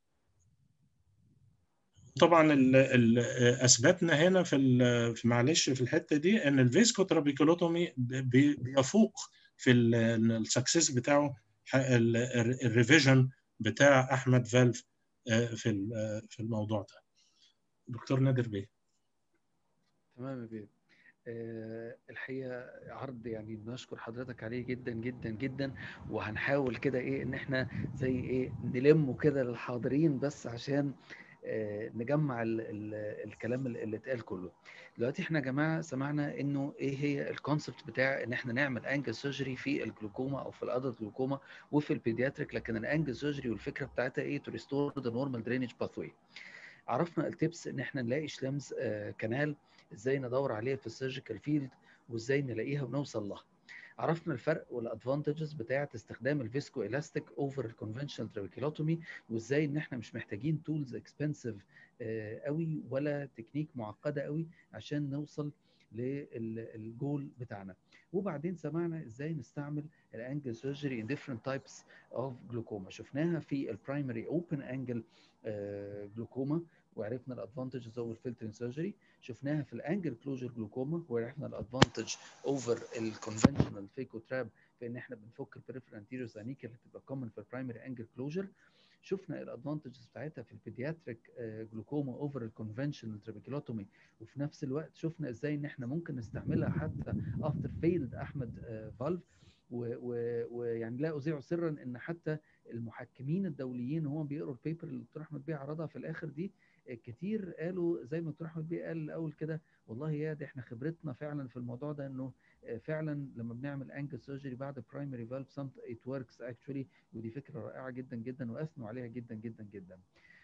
طبعا ال ال اثبتنا هنا في معلش في الحته دي ان الفيسكو ترابيكولوتومي بيفوق في السكسس بتاعه الريفيجن بتاع احمد فالف في في الموضوع ده دكتور نادر بيه تمام يا بيه أه الحقيقه عرض يعني بنشكر حضرتك عليه جدا جدا جدا وهنحاول كده ايه ان احنا زي ايه نلمه كده للحاضرين بس عشان أه نجمع ال ال الكلام اللي اتقال كله دلوقتي احنا يا جماعه سمعنا انه ايه هي الكونسبت بتاع ان احنا نعمل انجل سيرجري في الجلوكوما او في الادلت جلوكوما وفي البيدياتريك لكن الانجل سيرجري والفكره بتاعتها ايه تو ريستور ذا نورمال درينج باثوي عرفنا التبس ان احنا نلاقي شلمز آه كنال ازاي ندور عليها في السيرجيكال فيلد وازاي نلاقيها ونوصل لها عرفنا الفرق والادفانتجز بتاعه استخدام الفيسكو الاستيك اوفر الكونفشنال ترابيكيلوتومي وازاي ان احنا مش محتاجين تولز اكسبنسيف قوي ولا تكنيك معقده قوي عشان نوصل للجول بتاعنا وبعدين سمعنا ازاي نستعمل الانجل سيرجري ان ديفرنت تايبس اوف جلوكوما شفناها في البرايمري اوبن انجل جلوكوما وعرفنا الادفانتجز اوفر فلترنج سيرجري شفناها في الانجل كلوجر جلوكوما وعرفنا الادفانتج اوفر الكونفنشنال فيكو تراب في ان احنا بنفك البريفر انتيريور سانيكا اللي بتبقى كومن في البرايمري انجل كلوجر شفنا الادفانتجز بتاعتها في البيدياتريك جلوكوما اوفر الكونفنشنال ترابيكيلوتومي وفي نفس الوقت شفنا ازاي ان احنا ممكن نستعملها حتى افتر فيلد احمد فالف ويعني لا اذيع سرا ان حتى المحكمين الدوليين هم بيقروا البيبر اللي الدكتور احمد بيه عرضها في الاخر دي كتير قالوا زي ما الدكتور احمد بيه قال الاول كده والله يا دي احنا خبرتنا فعلا في الموضوع ده انه فعلا لما بنعمل انجل سيرجري بعد برايمري فالف سمت ات وركس اكشولي ودي فكره رائعه جدا جدا واثنوا عليها جدا جدا جدا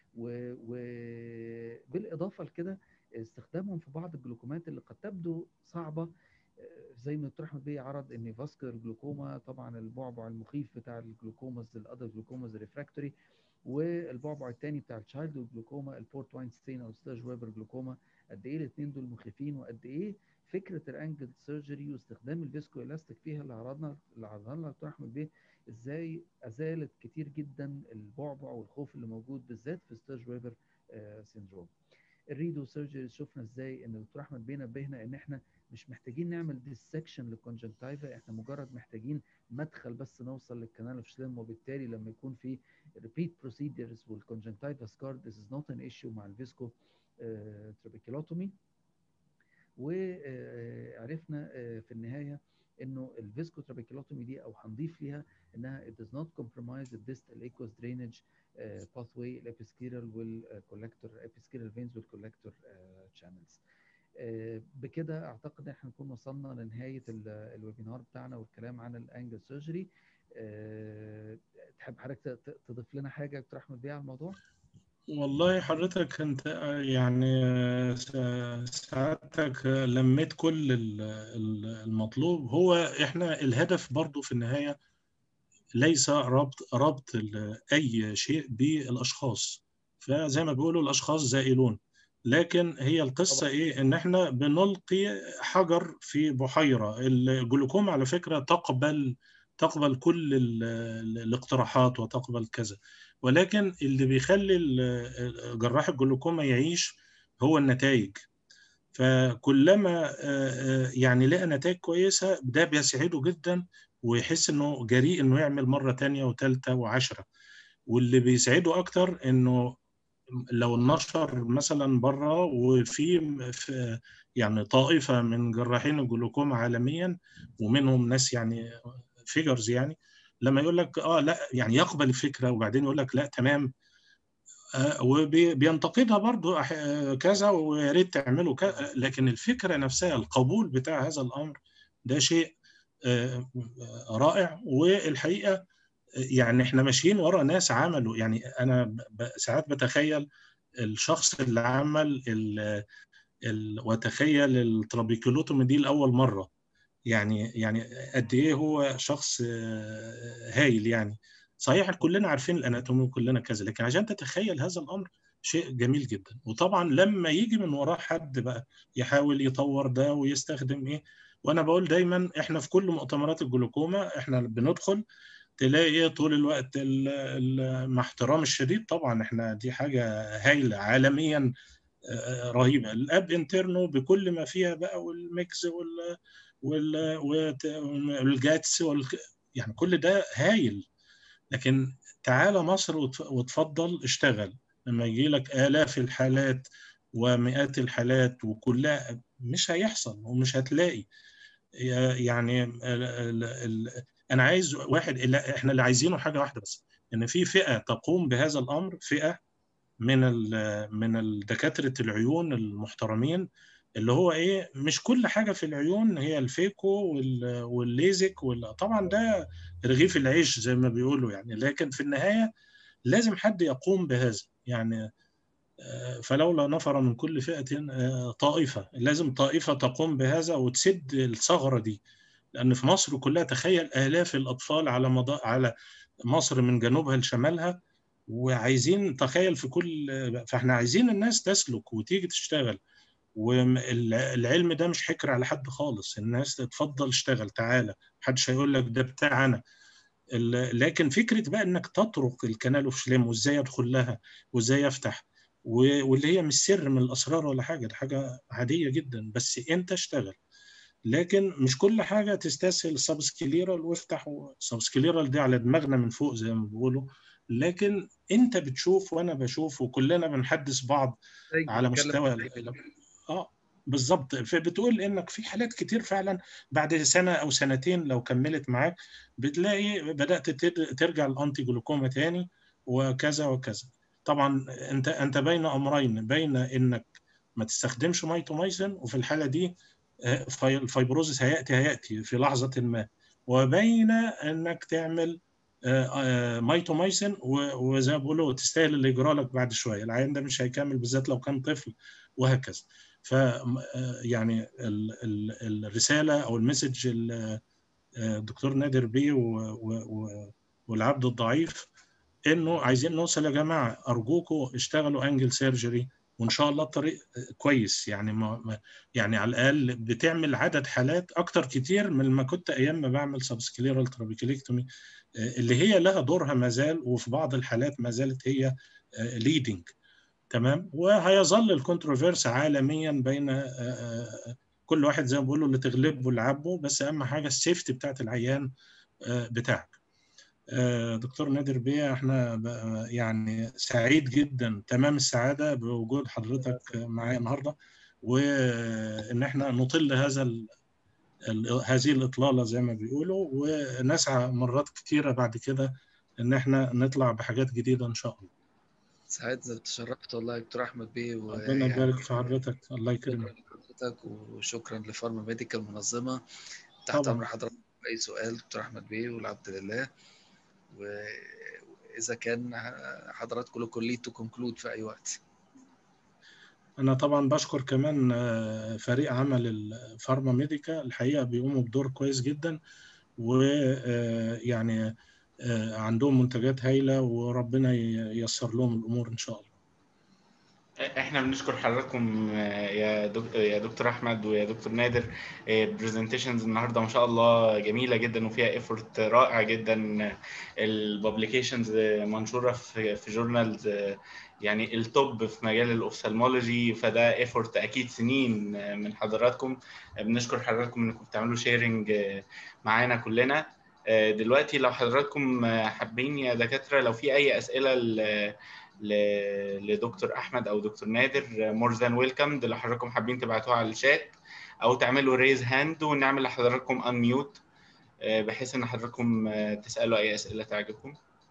وبالاضافه لكده استخدامهم في بعض الجلوكومات اللي قد تبدو صعبه زي ما الدكتور احمد بيه عرض ان فاسكولار جلوكوما طبعا البعبع المخيف بتاع الجلوكوماز الادر جلوكوماز ريفراكتوري والبعبع الثاني بتاع التشايلد جلوكوما البورت واينستين او ستاج ويبر جلوكوما قد ايه الاثنين دول مخيفين وقد ايه فكره الانجل سيرجري واستخدام الفيسكو الاستيك فيها اللي عرضنا اللي عرضنا لنا الدكتور احمد بيه ازاي ازالت كتير جدا البعبع والخوف اللي موجود بالذات في ستاج ويبر آه سيندروم الريدو سيرجري شفنا ازاي ان الدكتور احمد بيه نبهنا ان احنا مش محتاجين نعمل ديسكشن للكونجنتايفا احنا مجرد محتاجين مدخل بس نوصل للكنال اوف شليم وبالتالي لما يكون في repeat procedures والكونجنتايفا سكار this is not an issue مع الفيسكو ترابيكيلوتومي وعرفنا في النهايه انه الفيسكو ترابيكيلوتومي دي او هنضيف ليها انها it does not compromise the distal aqueous drainage pathway الابيسكيرال والكولكتور ابيسكيرال فينز والكولكتور channels بكده اعتقد احنا نكون وصلنا لنهايه الويبينار بتاعنا والكلام عن الانجل سيرجري تحب حضرتك تضيف لنا حاجه يا دكتور احمد بيه على الموضوع؟ والله حضرتك انت يعني سعادتك لميت كل المطلوب هو احنا الهدف برضو في النهايه ليس ربط ربط اي شيء بالاشخاص فزي ما بيقولوا الاشخاص زائلون لكن هي القصه طبعا. ايه ان احنا بنلقي حجر في بحيره الجلوكوما على فكره تقبل تقبل كل الاقتراحات وتقبل كذا ولكن اللي بيخلي جراح الجلوكوما يعيش هو النتائج فكلما يعني لقى نتائج كويسه ده بيسعده جدا ويحس انه جريء انه يعمل مره تانية وثالثه وعشرة واللي بيسعده اكتر انه لو نشر مثلا بره وفي يعني طائفه من جراحين الجلوكوما عالميا ومنهم ناس يعني فيجرز يعني لما يقول لك اه لا يعني يقبل الفكره وبعدين يقول لك لا تمام آه وبينتقدها برضو كذا ويا ريت تعملوا كذا لكن الفكره نفسها القبول بتاع هذا الامر ده شيء آه رائع والحقيقه يعني احنا ماشيين ورا ناس عملوا يعني انا ساعات بتخيل الشخص اللي عمل ال ال وتخيل الترابيكولوتومي دي لاول مره يعني يعني قد ايه هو شخص هايل يعني صحيح كلنا عارفين الاناتومي وكلنا كذا لكن عشان تتخيل هذا الامر شيء جميل جدا وطبعا لما يجي من وراه حد بقى يحاول يطور ده ويستخدم ايه وانا بقول دايما احنا في كل مؤتمرات الجلوكوما احنا بندخل تلاقي طول الوقت مع احترام الشديد طبعا احنا دي حاجه هايله عالميا رهيبه الاب انترنو بكل ما فيها بقى والميكس وال والجاتس وال... يعني كل ده هايل لكن تعالى مصر وتفضل اشتغل لما يجي لك آلاف الحالات ومئات الحالات وكلها مش هيحصل ومش هتلاقي يعني ال ال ال انا عايز واحد اللي احنا اللي عايزينه حاجه واحده بس ان في فئه تقوم بهذا الامر فئه من من الدكاتره العيون المحترمين اللي هو ايه مش كل حاجه في العيون هي الفيكو والليزك وال... طبعا ده رغيف العيش زي ما بيقولوا يعني لكن في النهايه لازم حد يقوم بهذا يعني فلولا نفر من كل فئه طائفه لازم طائفه تقوم بهذا وتسد الثغره دي لان في مصر كلها تخيل الاف الاطفال على مدار على مصر من جنوبها لشمالها وعايزين تخيل في كل فاحنا عايزين الناس تسلك وتيجي تشتغل والعلم ده مش حكر على حد خالص الناس تتفضل اشتغل تعالى محدش هيقول لك ده بتاعنا لكن فكره بقى انك تطرق الكنال اوف شليم وازاي ادخل لها وازاي افتح واللي هي مش سر من الاسرار ولا حاجه ده حاجه عاديه جدا بس انت اشتغل لكن مش كل حاجه تستسهل سبسكليرال وافتح سبسكليرال دي على دماغنا من فوق زي ما بيقولوا لكن انت بتشوف وانا بشوف وكلنا بنحدث بعض على مستوى اه بالظبط فبتقول انك في حالات كتير فعلا بعد سنه او سنتين لو كملت معاك بتلاقي بدات ترجع الانتي جلوكوما تاني وكذا وكذا طبعا انت انت بين امرين بين انك ما تستخدمش مايتومايسين وفي الحاله دي الفيبروزس هياتي هياتي في لحظه ما وبين انك تعمل مايتومايسين وزي ما بيقولوا تستاهل اللي يجرى لك بعد شويه العيان ده مش هيكمل بالذات لو كان طفل وهكذا ف يعني ال ال الرساله او المسج الدكتور نادر بيه والعبد الضعيف انه عايزين نوصل يا جماعه ارجوكم اشتغلوا انجل سيرجري وان شاء الله الطريق كويس يعني ما يعني على الاقل بتعمل عدد حالات اكتر كتير من ما كنت ايام ما بعمل سبسكليرال ترابيكوليكتومي اللي هي لها دورها ما زال وفي بعض الحالات ما زالت هي ليدنج تمام وهيظل الكونتروفيرس عالميا بين كل واحد زي ما بيقولوا اللي تغلبه اللي عبه بس اهم حاجه السيفتي بتاعت العيان بتاعك دكتور نادر بيه احنا يعني سعيد جدا تمام السعاده بوجود حضرتك معايا النهارده وان احنا نطل هذا ال هذه الاطلاله زي ما بيقولوا ونسعى مرات كتيره بعد كده ان احنا نطلع بحاجات جديده ان شاء الله. سعيد تشرفت والله يا دكتور احمد بيه ربنا يبارك في حضرتك الله يكرمك. شكرا لحضرتك وشكرا لفارما ميديكال المنظمه تحت امر حضرتك اي سؤال دكتور احمد بيه والعبد لله واذا كان حضراتكم لكم ليد تو كونكلود في اي وقت انا طبعا بشكر كمان فريق عمل الفارما ميديكا الحقيقه بيقوموا بدور كويس جدا ويعني عندهم منتجات هايله وربنا ييسر لهم الامور ان شاء الله احنا بنشكر حضراتكم يا دكتور يا دكتور احمد ويا دكتور نادر برزنتيشنز النهارده ما شاء الله جميله جدا وفيها ايفورت رائع جدا الببليكيشنز منشوره في في جورنالز يعني التوب في مجال الاوفثالمولوجي فده ايفورت اكيد سنين من حضراتكم بنشكر حضراتكم انكم بتعملوا شيرنج معانا كلنا دلوقتي لو حضراتكم حابين يا دكاتره لو في اي اسئله لدكتور احمد او دكتور نادر مور ذان ويلكم لو حضراتكم حابين تبعتوها على الشات او تعملوا ريز هاند ونعمل لحضراتكم ان ميوت بحيث ان حضراتكم تسالوا اي اسئله تعجبكم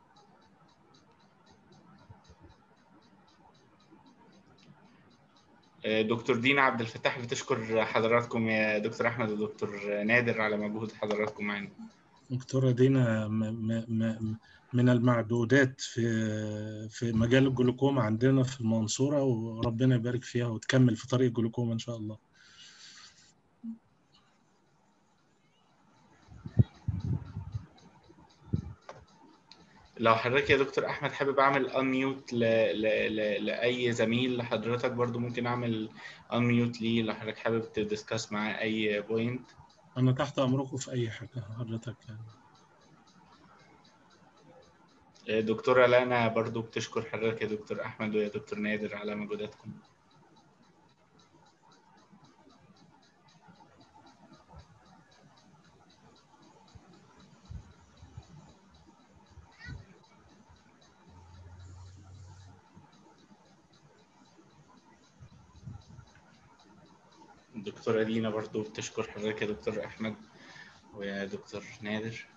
دكتور دينا عبد الفتاح بتشكر حضراتكم يا دكتور احمد ودكتور نادر على مجهود حضراتكم معانا دكتوره دينا من المعدودات في في مجال الجلوكوما عندنا في المنصوره وربنا يبارك فيها وتكمل في طريق الجلوكوما ان شاء الله لو حضرتك يا دكتور احمد حابب اعمل انميوت ل... ل... ل... لاي زميل لحضرتك برضو ممكن اعمل انميوت ليه لو حضرتك حابب تدسكاس معاه اي بوينت انا تحت امركم في اي حاجه حضرتك يعني دكتورة لانا برضو بتشكر حضرتك يا دكتور أحمد ويا دكتور نادر على مجهوداتكم الدكتورة دينا برضو بتشكر حضرتك يا دكتور أحمد ويا دكتور نادر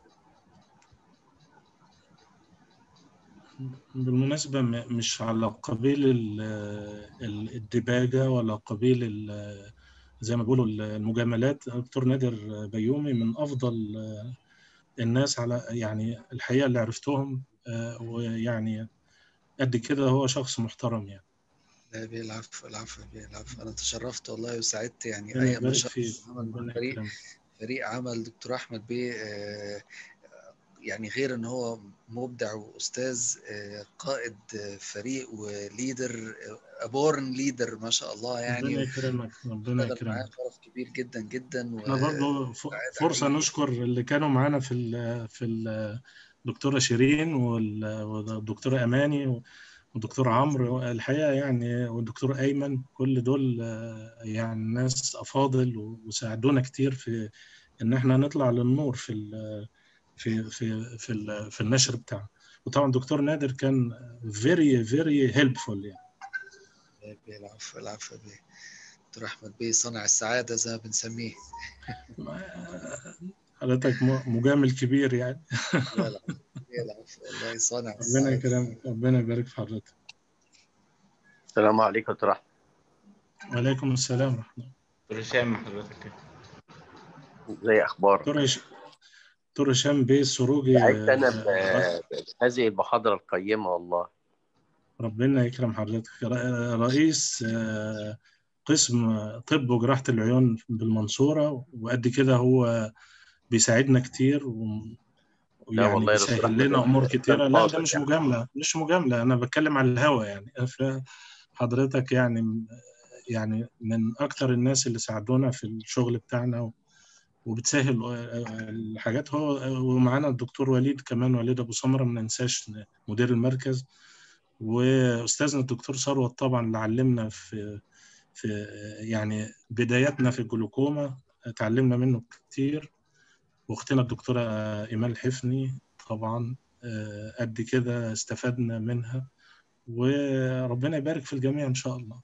بالمناسبة مش على قبيل الدباجة ولا قبيل زي ما بيقولوا المجاملات دكتور نادر بيومي من أفضل الناس على يعني الحقيقة اللي عرفتهم ويعني قد كده هو شخص محترم يعني لا بيه العفو العفو بيه العفو أنا تشرفت والله وسعدت يعني أي مشاركة في فريق عمل دكتور احمد بيه يعني غير ان هو مبدع واستاذ قائد فريق وليدر ابورن ليدر ما شاء الله يعني ربنا يكرمك ربنا يكرمك شرف كبير جدا جدا احنا برضه فرصه نشكر اللي كانوا معانا في ال في الدكتوره شيرين والدكتوره اماني والدكتور عمرو الحقيقه يعني والدكتور ايمن كل دول يعني ناس افاضل وساعدونا كتير في ان احنا نطلع للنور في في في في, في النشر بتاعنا وطبعا الدكتور نادر كان فيري فيري هيلبفول يعني العفو العفو بيه دكتور احمد بيه صانع السعاده زي ما بنسميه حضرتك مجامل كبير يعني لا لا العفو والله صانع ربنا يكرمك ربنا يبارك في حضرتك السلام عليكم دكتور احمد وعليكم السلام ورحمه الله دكتور هشام حضرتك زي اخبارك دكتور دكتور هشام بيه السروجي سعدت انا بهذه المحاضره القيمه والله ربنا يكرم حضرتك رئيس قسم طب وجراحه العيون بالمنصوره وقد كده هو بيساعدنا كتير و... ويعني بيسهل لنا امور كتيره لا ده مش مجامله مش مجامله انا بتكلم على الهوا يعني حضرتك يعني يعني من اكتر الناس اللي ساعدونا في الشغل بتاعنا وبتسهل الحاجات هو ومعانا الدكتور وليد كمان وليد ابو سمره ما ننساش مدير المركز واستاذنا الدكتور ثروت طبعا اللي علمنا في في يعني بداياتنا في الجلوكوما اتعلمنا منه كتير واختنا الدكتوره ايمان الحفني طبعا قد كده استفدنا منها وربنا يبارك في الجميع ان شاء الله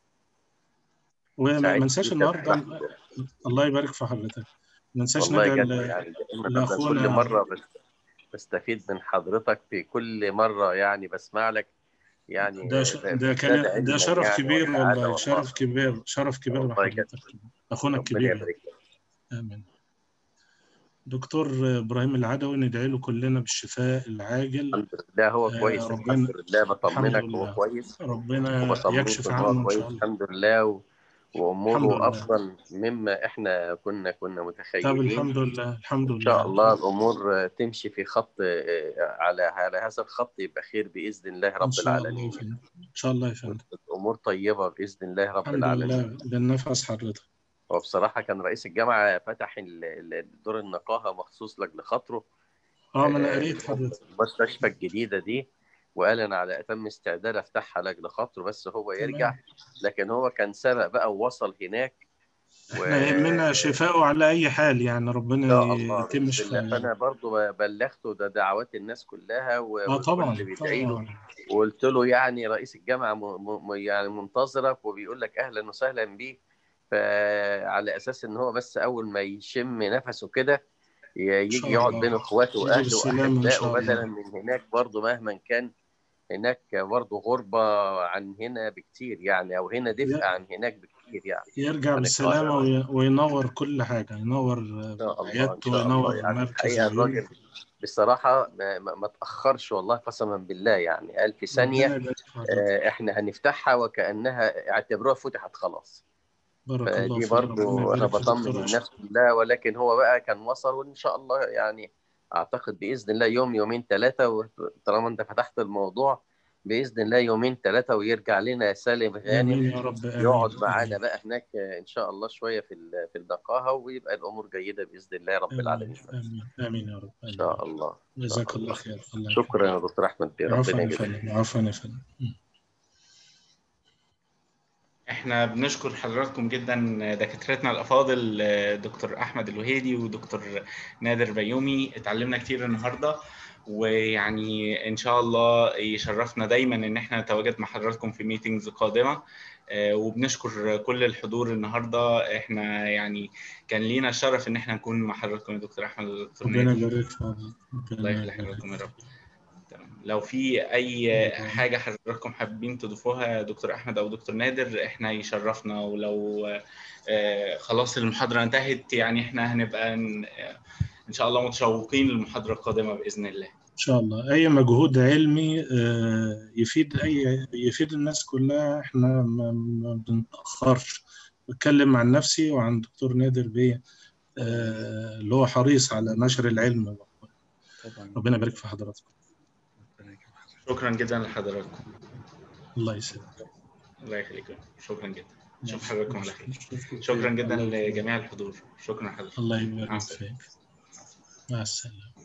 وما ننساش النهارده الله يبارك في حضرتك ما ننساش ندعي يعني لاخونا كل مره بستفيد من حضرتك في كل مره يعني بسمع لك يعني ده ش... ده كان ده شرف يعني كبير والله شرف كبير شرف كبير لحضرتك اخونا الكبير امين دكتور ابراهيم العدوي ندعي له كلنا بالشفاء العاجل الحمد لله هو كويس آه ربنا الحمد لله بطمنك هو كويس ربنا يكشف عنه ان شاء الله الحمد لله و... واموره افضل مما احنا كنا كنا متخيلين طب الحمد لله الحمد لله ان شاء الله الامور تمشي في خط على على هذا الخط يبقى خير باذن الله رب إن العالمين ان شاء الله يا فندم الامور طيبه باذن الله رب الحمد العالمين لله بالنفس حضرتك وبصراحه كان رئيس الجامعه فتح دور النقاهه مخصوص لاجل خاطره اه ما انا قريت حضرتك المستشفى الجديده دي وقال انا على اتم استعداد افتحها لاجل خاطره بس هو يرجع لكن هو كان سبق بقى ووصل هناك احنا يهمنا شفاءه على اي حال يعني ربنا يتم شفاءه فانا برضو بلغته ده دعوات الناس كلها و... اه طبعا اللي بيدعي له وقلت له يعني رئيس الجامعه م... م... يعني منتظرك وبيقول لك اهلا وسهلا بيك فعلى اساس ان هو بس اول ما يشم نفسه كده يجي يقعد بين اخواته واهله واحبائه بدلا من هناك برضه مهما كان هناك برضه غربة عن هنا بكتير يعني أو هنا دفء عن هناك بكتير يعني يرجع بالسلامة وينور كل حاجة ينور عيادته وينور يعني مركز الراجل بصراحة ما, ما تأخرش والله قسما بالله يعني ألف ثانية آه إحنا هنفتحها وكأنها اعتبروها فتحت خلاص بارك الله دي برضه أنا بطمن الناس كلها ولكن هو بقى كان وصل وإن شاء الله يعني اعتقد باذن الله يوم يومين ثلاثه طالما انت فتحت الموضوع باذن الله يومين ثلاثه ويرجع لنا سالم غانم يا رب يقعد معانا بقى هناك ان شاء الله شويه في في النقاهه ويبقى الامور جيده باذن الله رب العالمين امين امين يا رب ان شاء الله جزاك الله خير الله شكرا يا دكتور احمد ربنا يجزاك عفوا يا فندم احنا بنشكر حضراتكم جدا دكاترتنا الافاضل دكتور احمد الوهيدي ودكتور نادر بيومي اتعلمنا كتير النهارده ويعني ان شاء الله يشرفنا دايما ان احنا نتواجد مع حضراتكم في ميتينجز قادمه وبنشكر كل الحضور النهارده احنا يعني كان لينا الشرف ان احنا نكون مع حضراتكم يا دكتور احمد ودكتور ربنا نادر يبارك فيك الله يخلي حضراتكم يا رب تمام لو في اي حاجه حضراتكم حابين تضيفوها يا دكتور احمد او دكتور نادر احنا يشرفنا ولو خلاص المحاضره انتهت يعني احنا هنبقى ان شاء الله متشوقين للمحاضره القادمه باذن الله ان شاء الله اي مجهود علمي يفيد اي يفيد الناس كلها احنا ما بنتاخرش بتكلم عن نفسي وعن دكتور نادر بيه آه، اللي هو حريص على نشر العلم طبعا ربنا يبارك في حضراتكم ربنا يكرم حضرتك. شكرا جدا لحضراتكم الله يسلمك الله يخليكم شكرا جدا نشوف حضراتكم على خير شكرا شكرا جدا لجميع الحضور شكرا حضرتك الله مع يبارك السلامة. فيك مع السلامة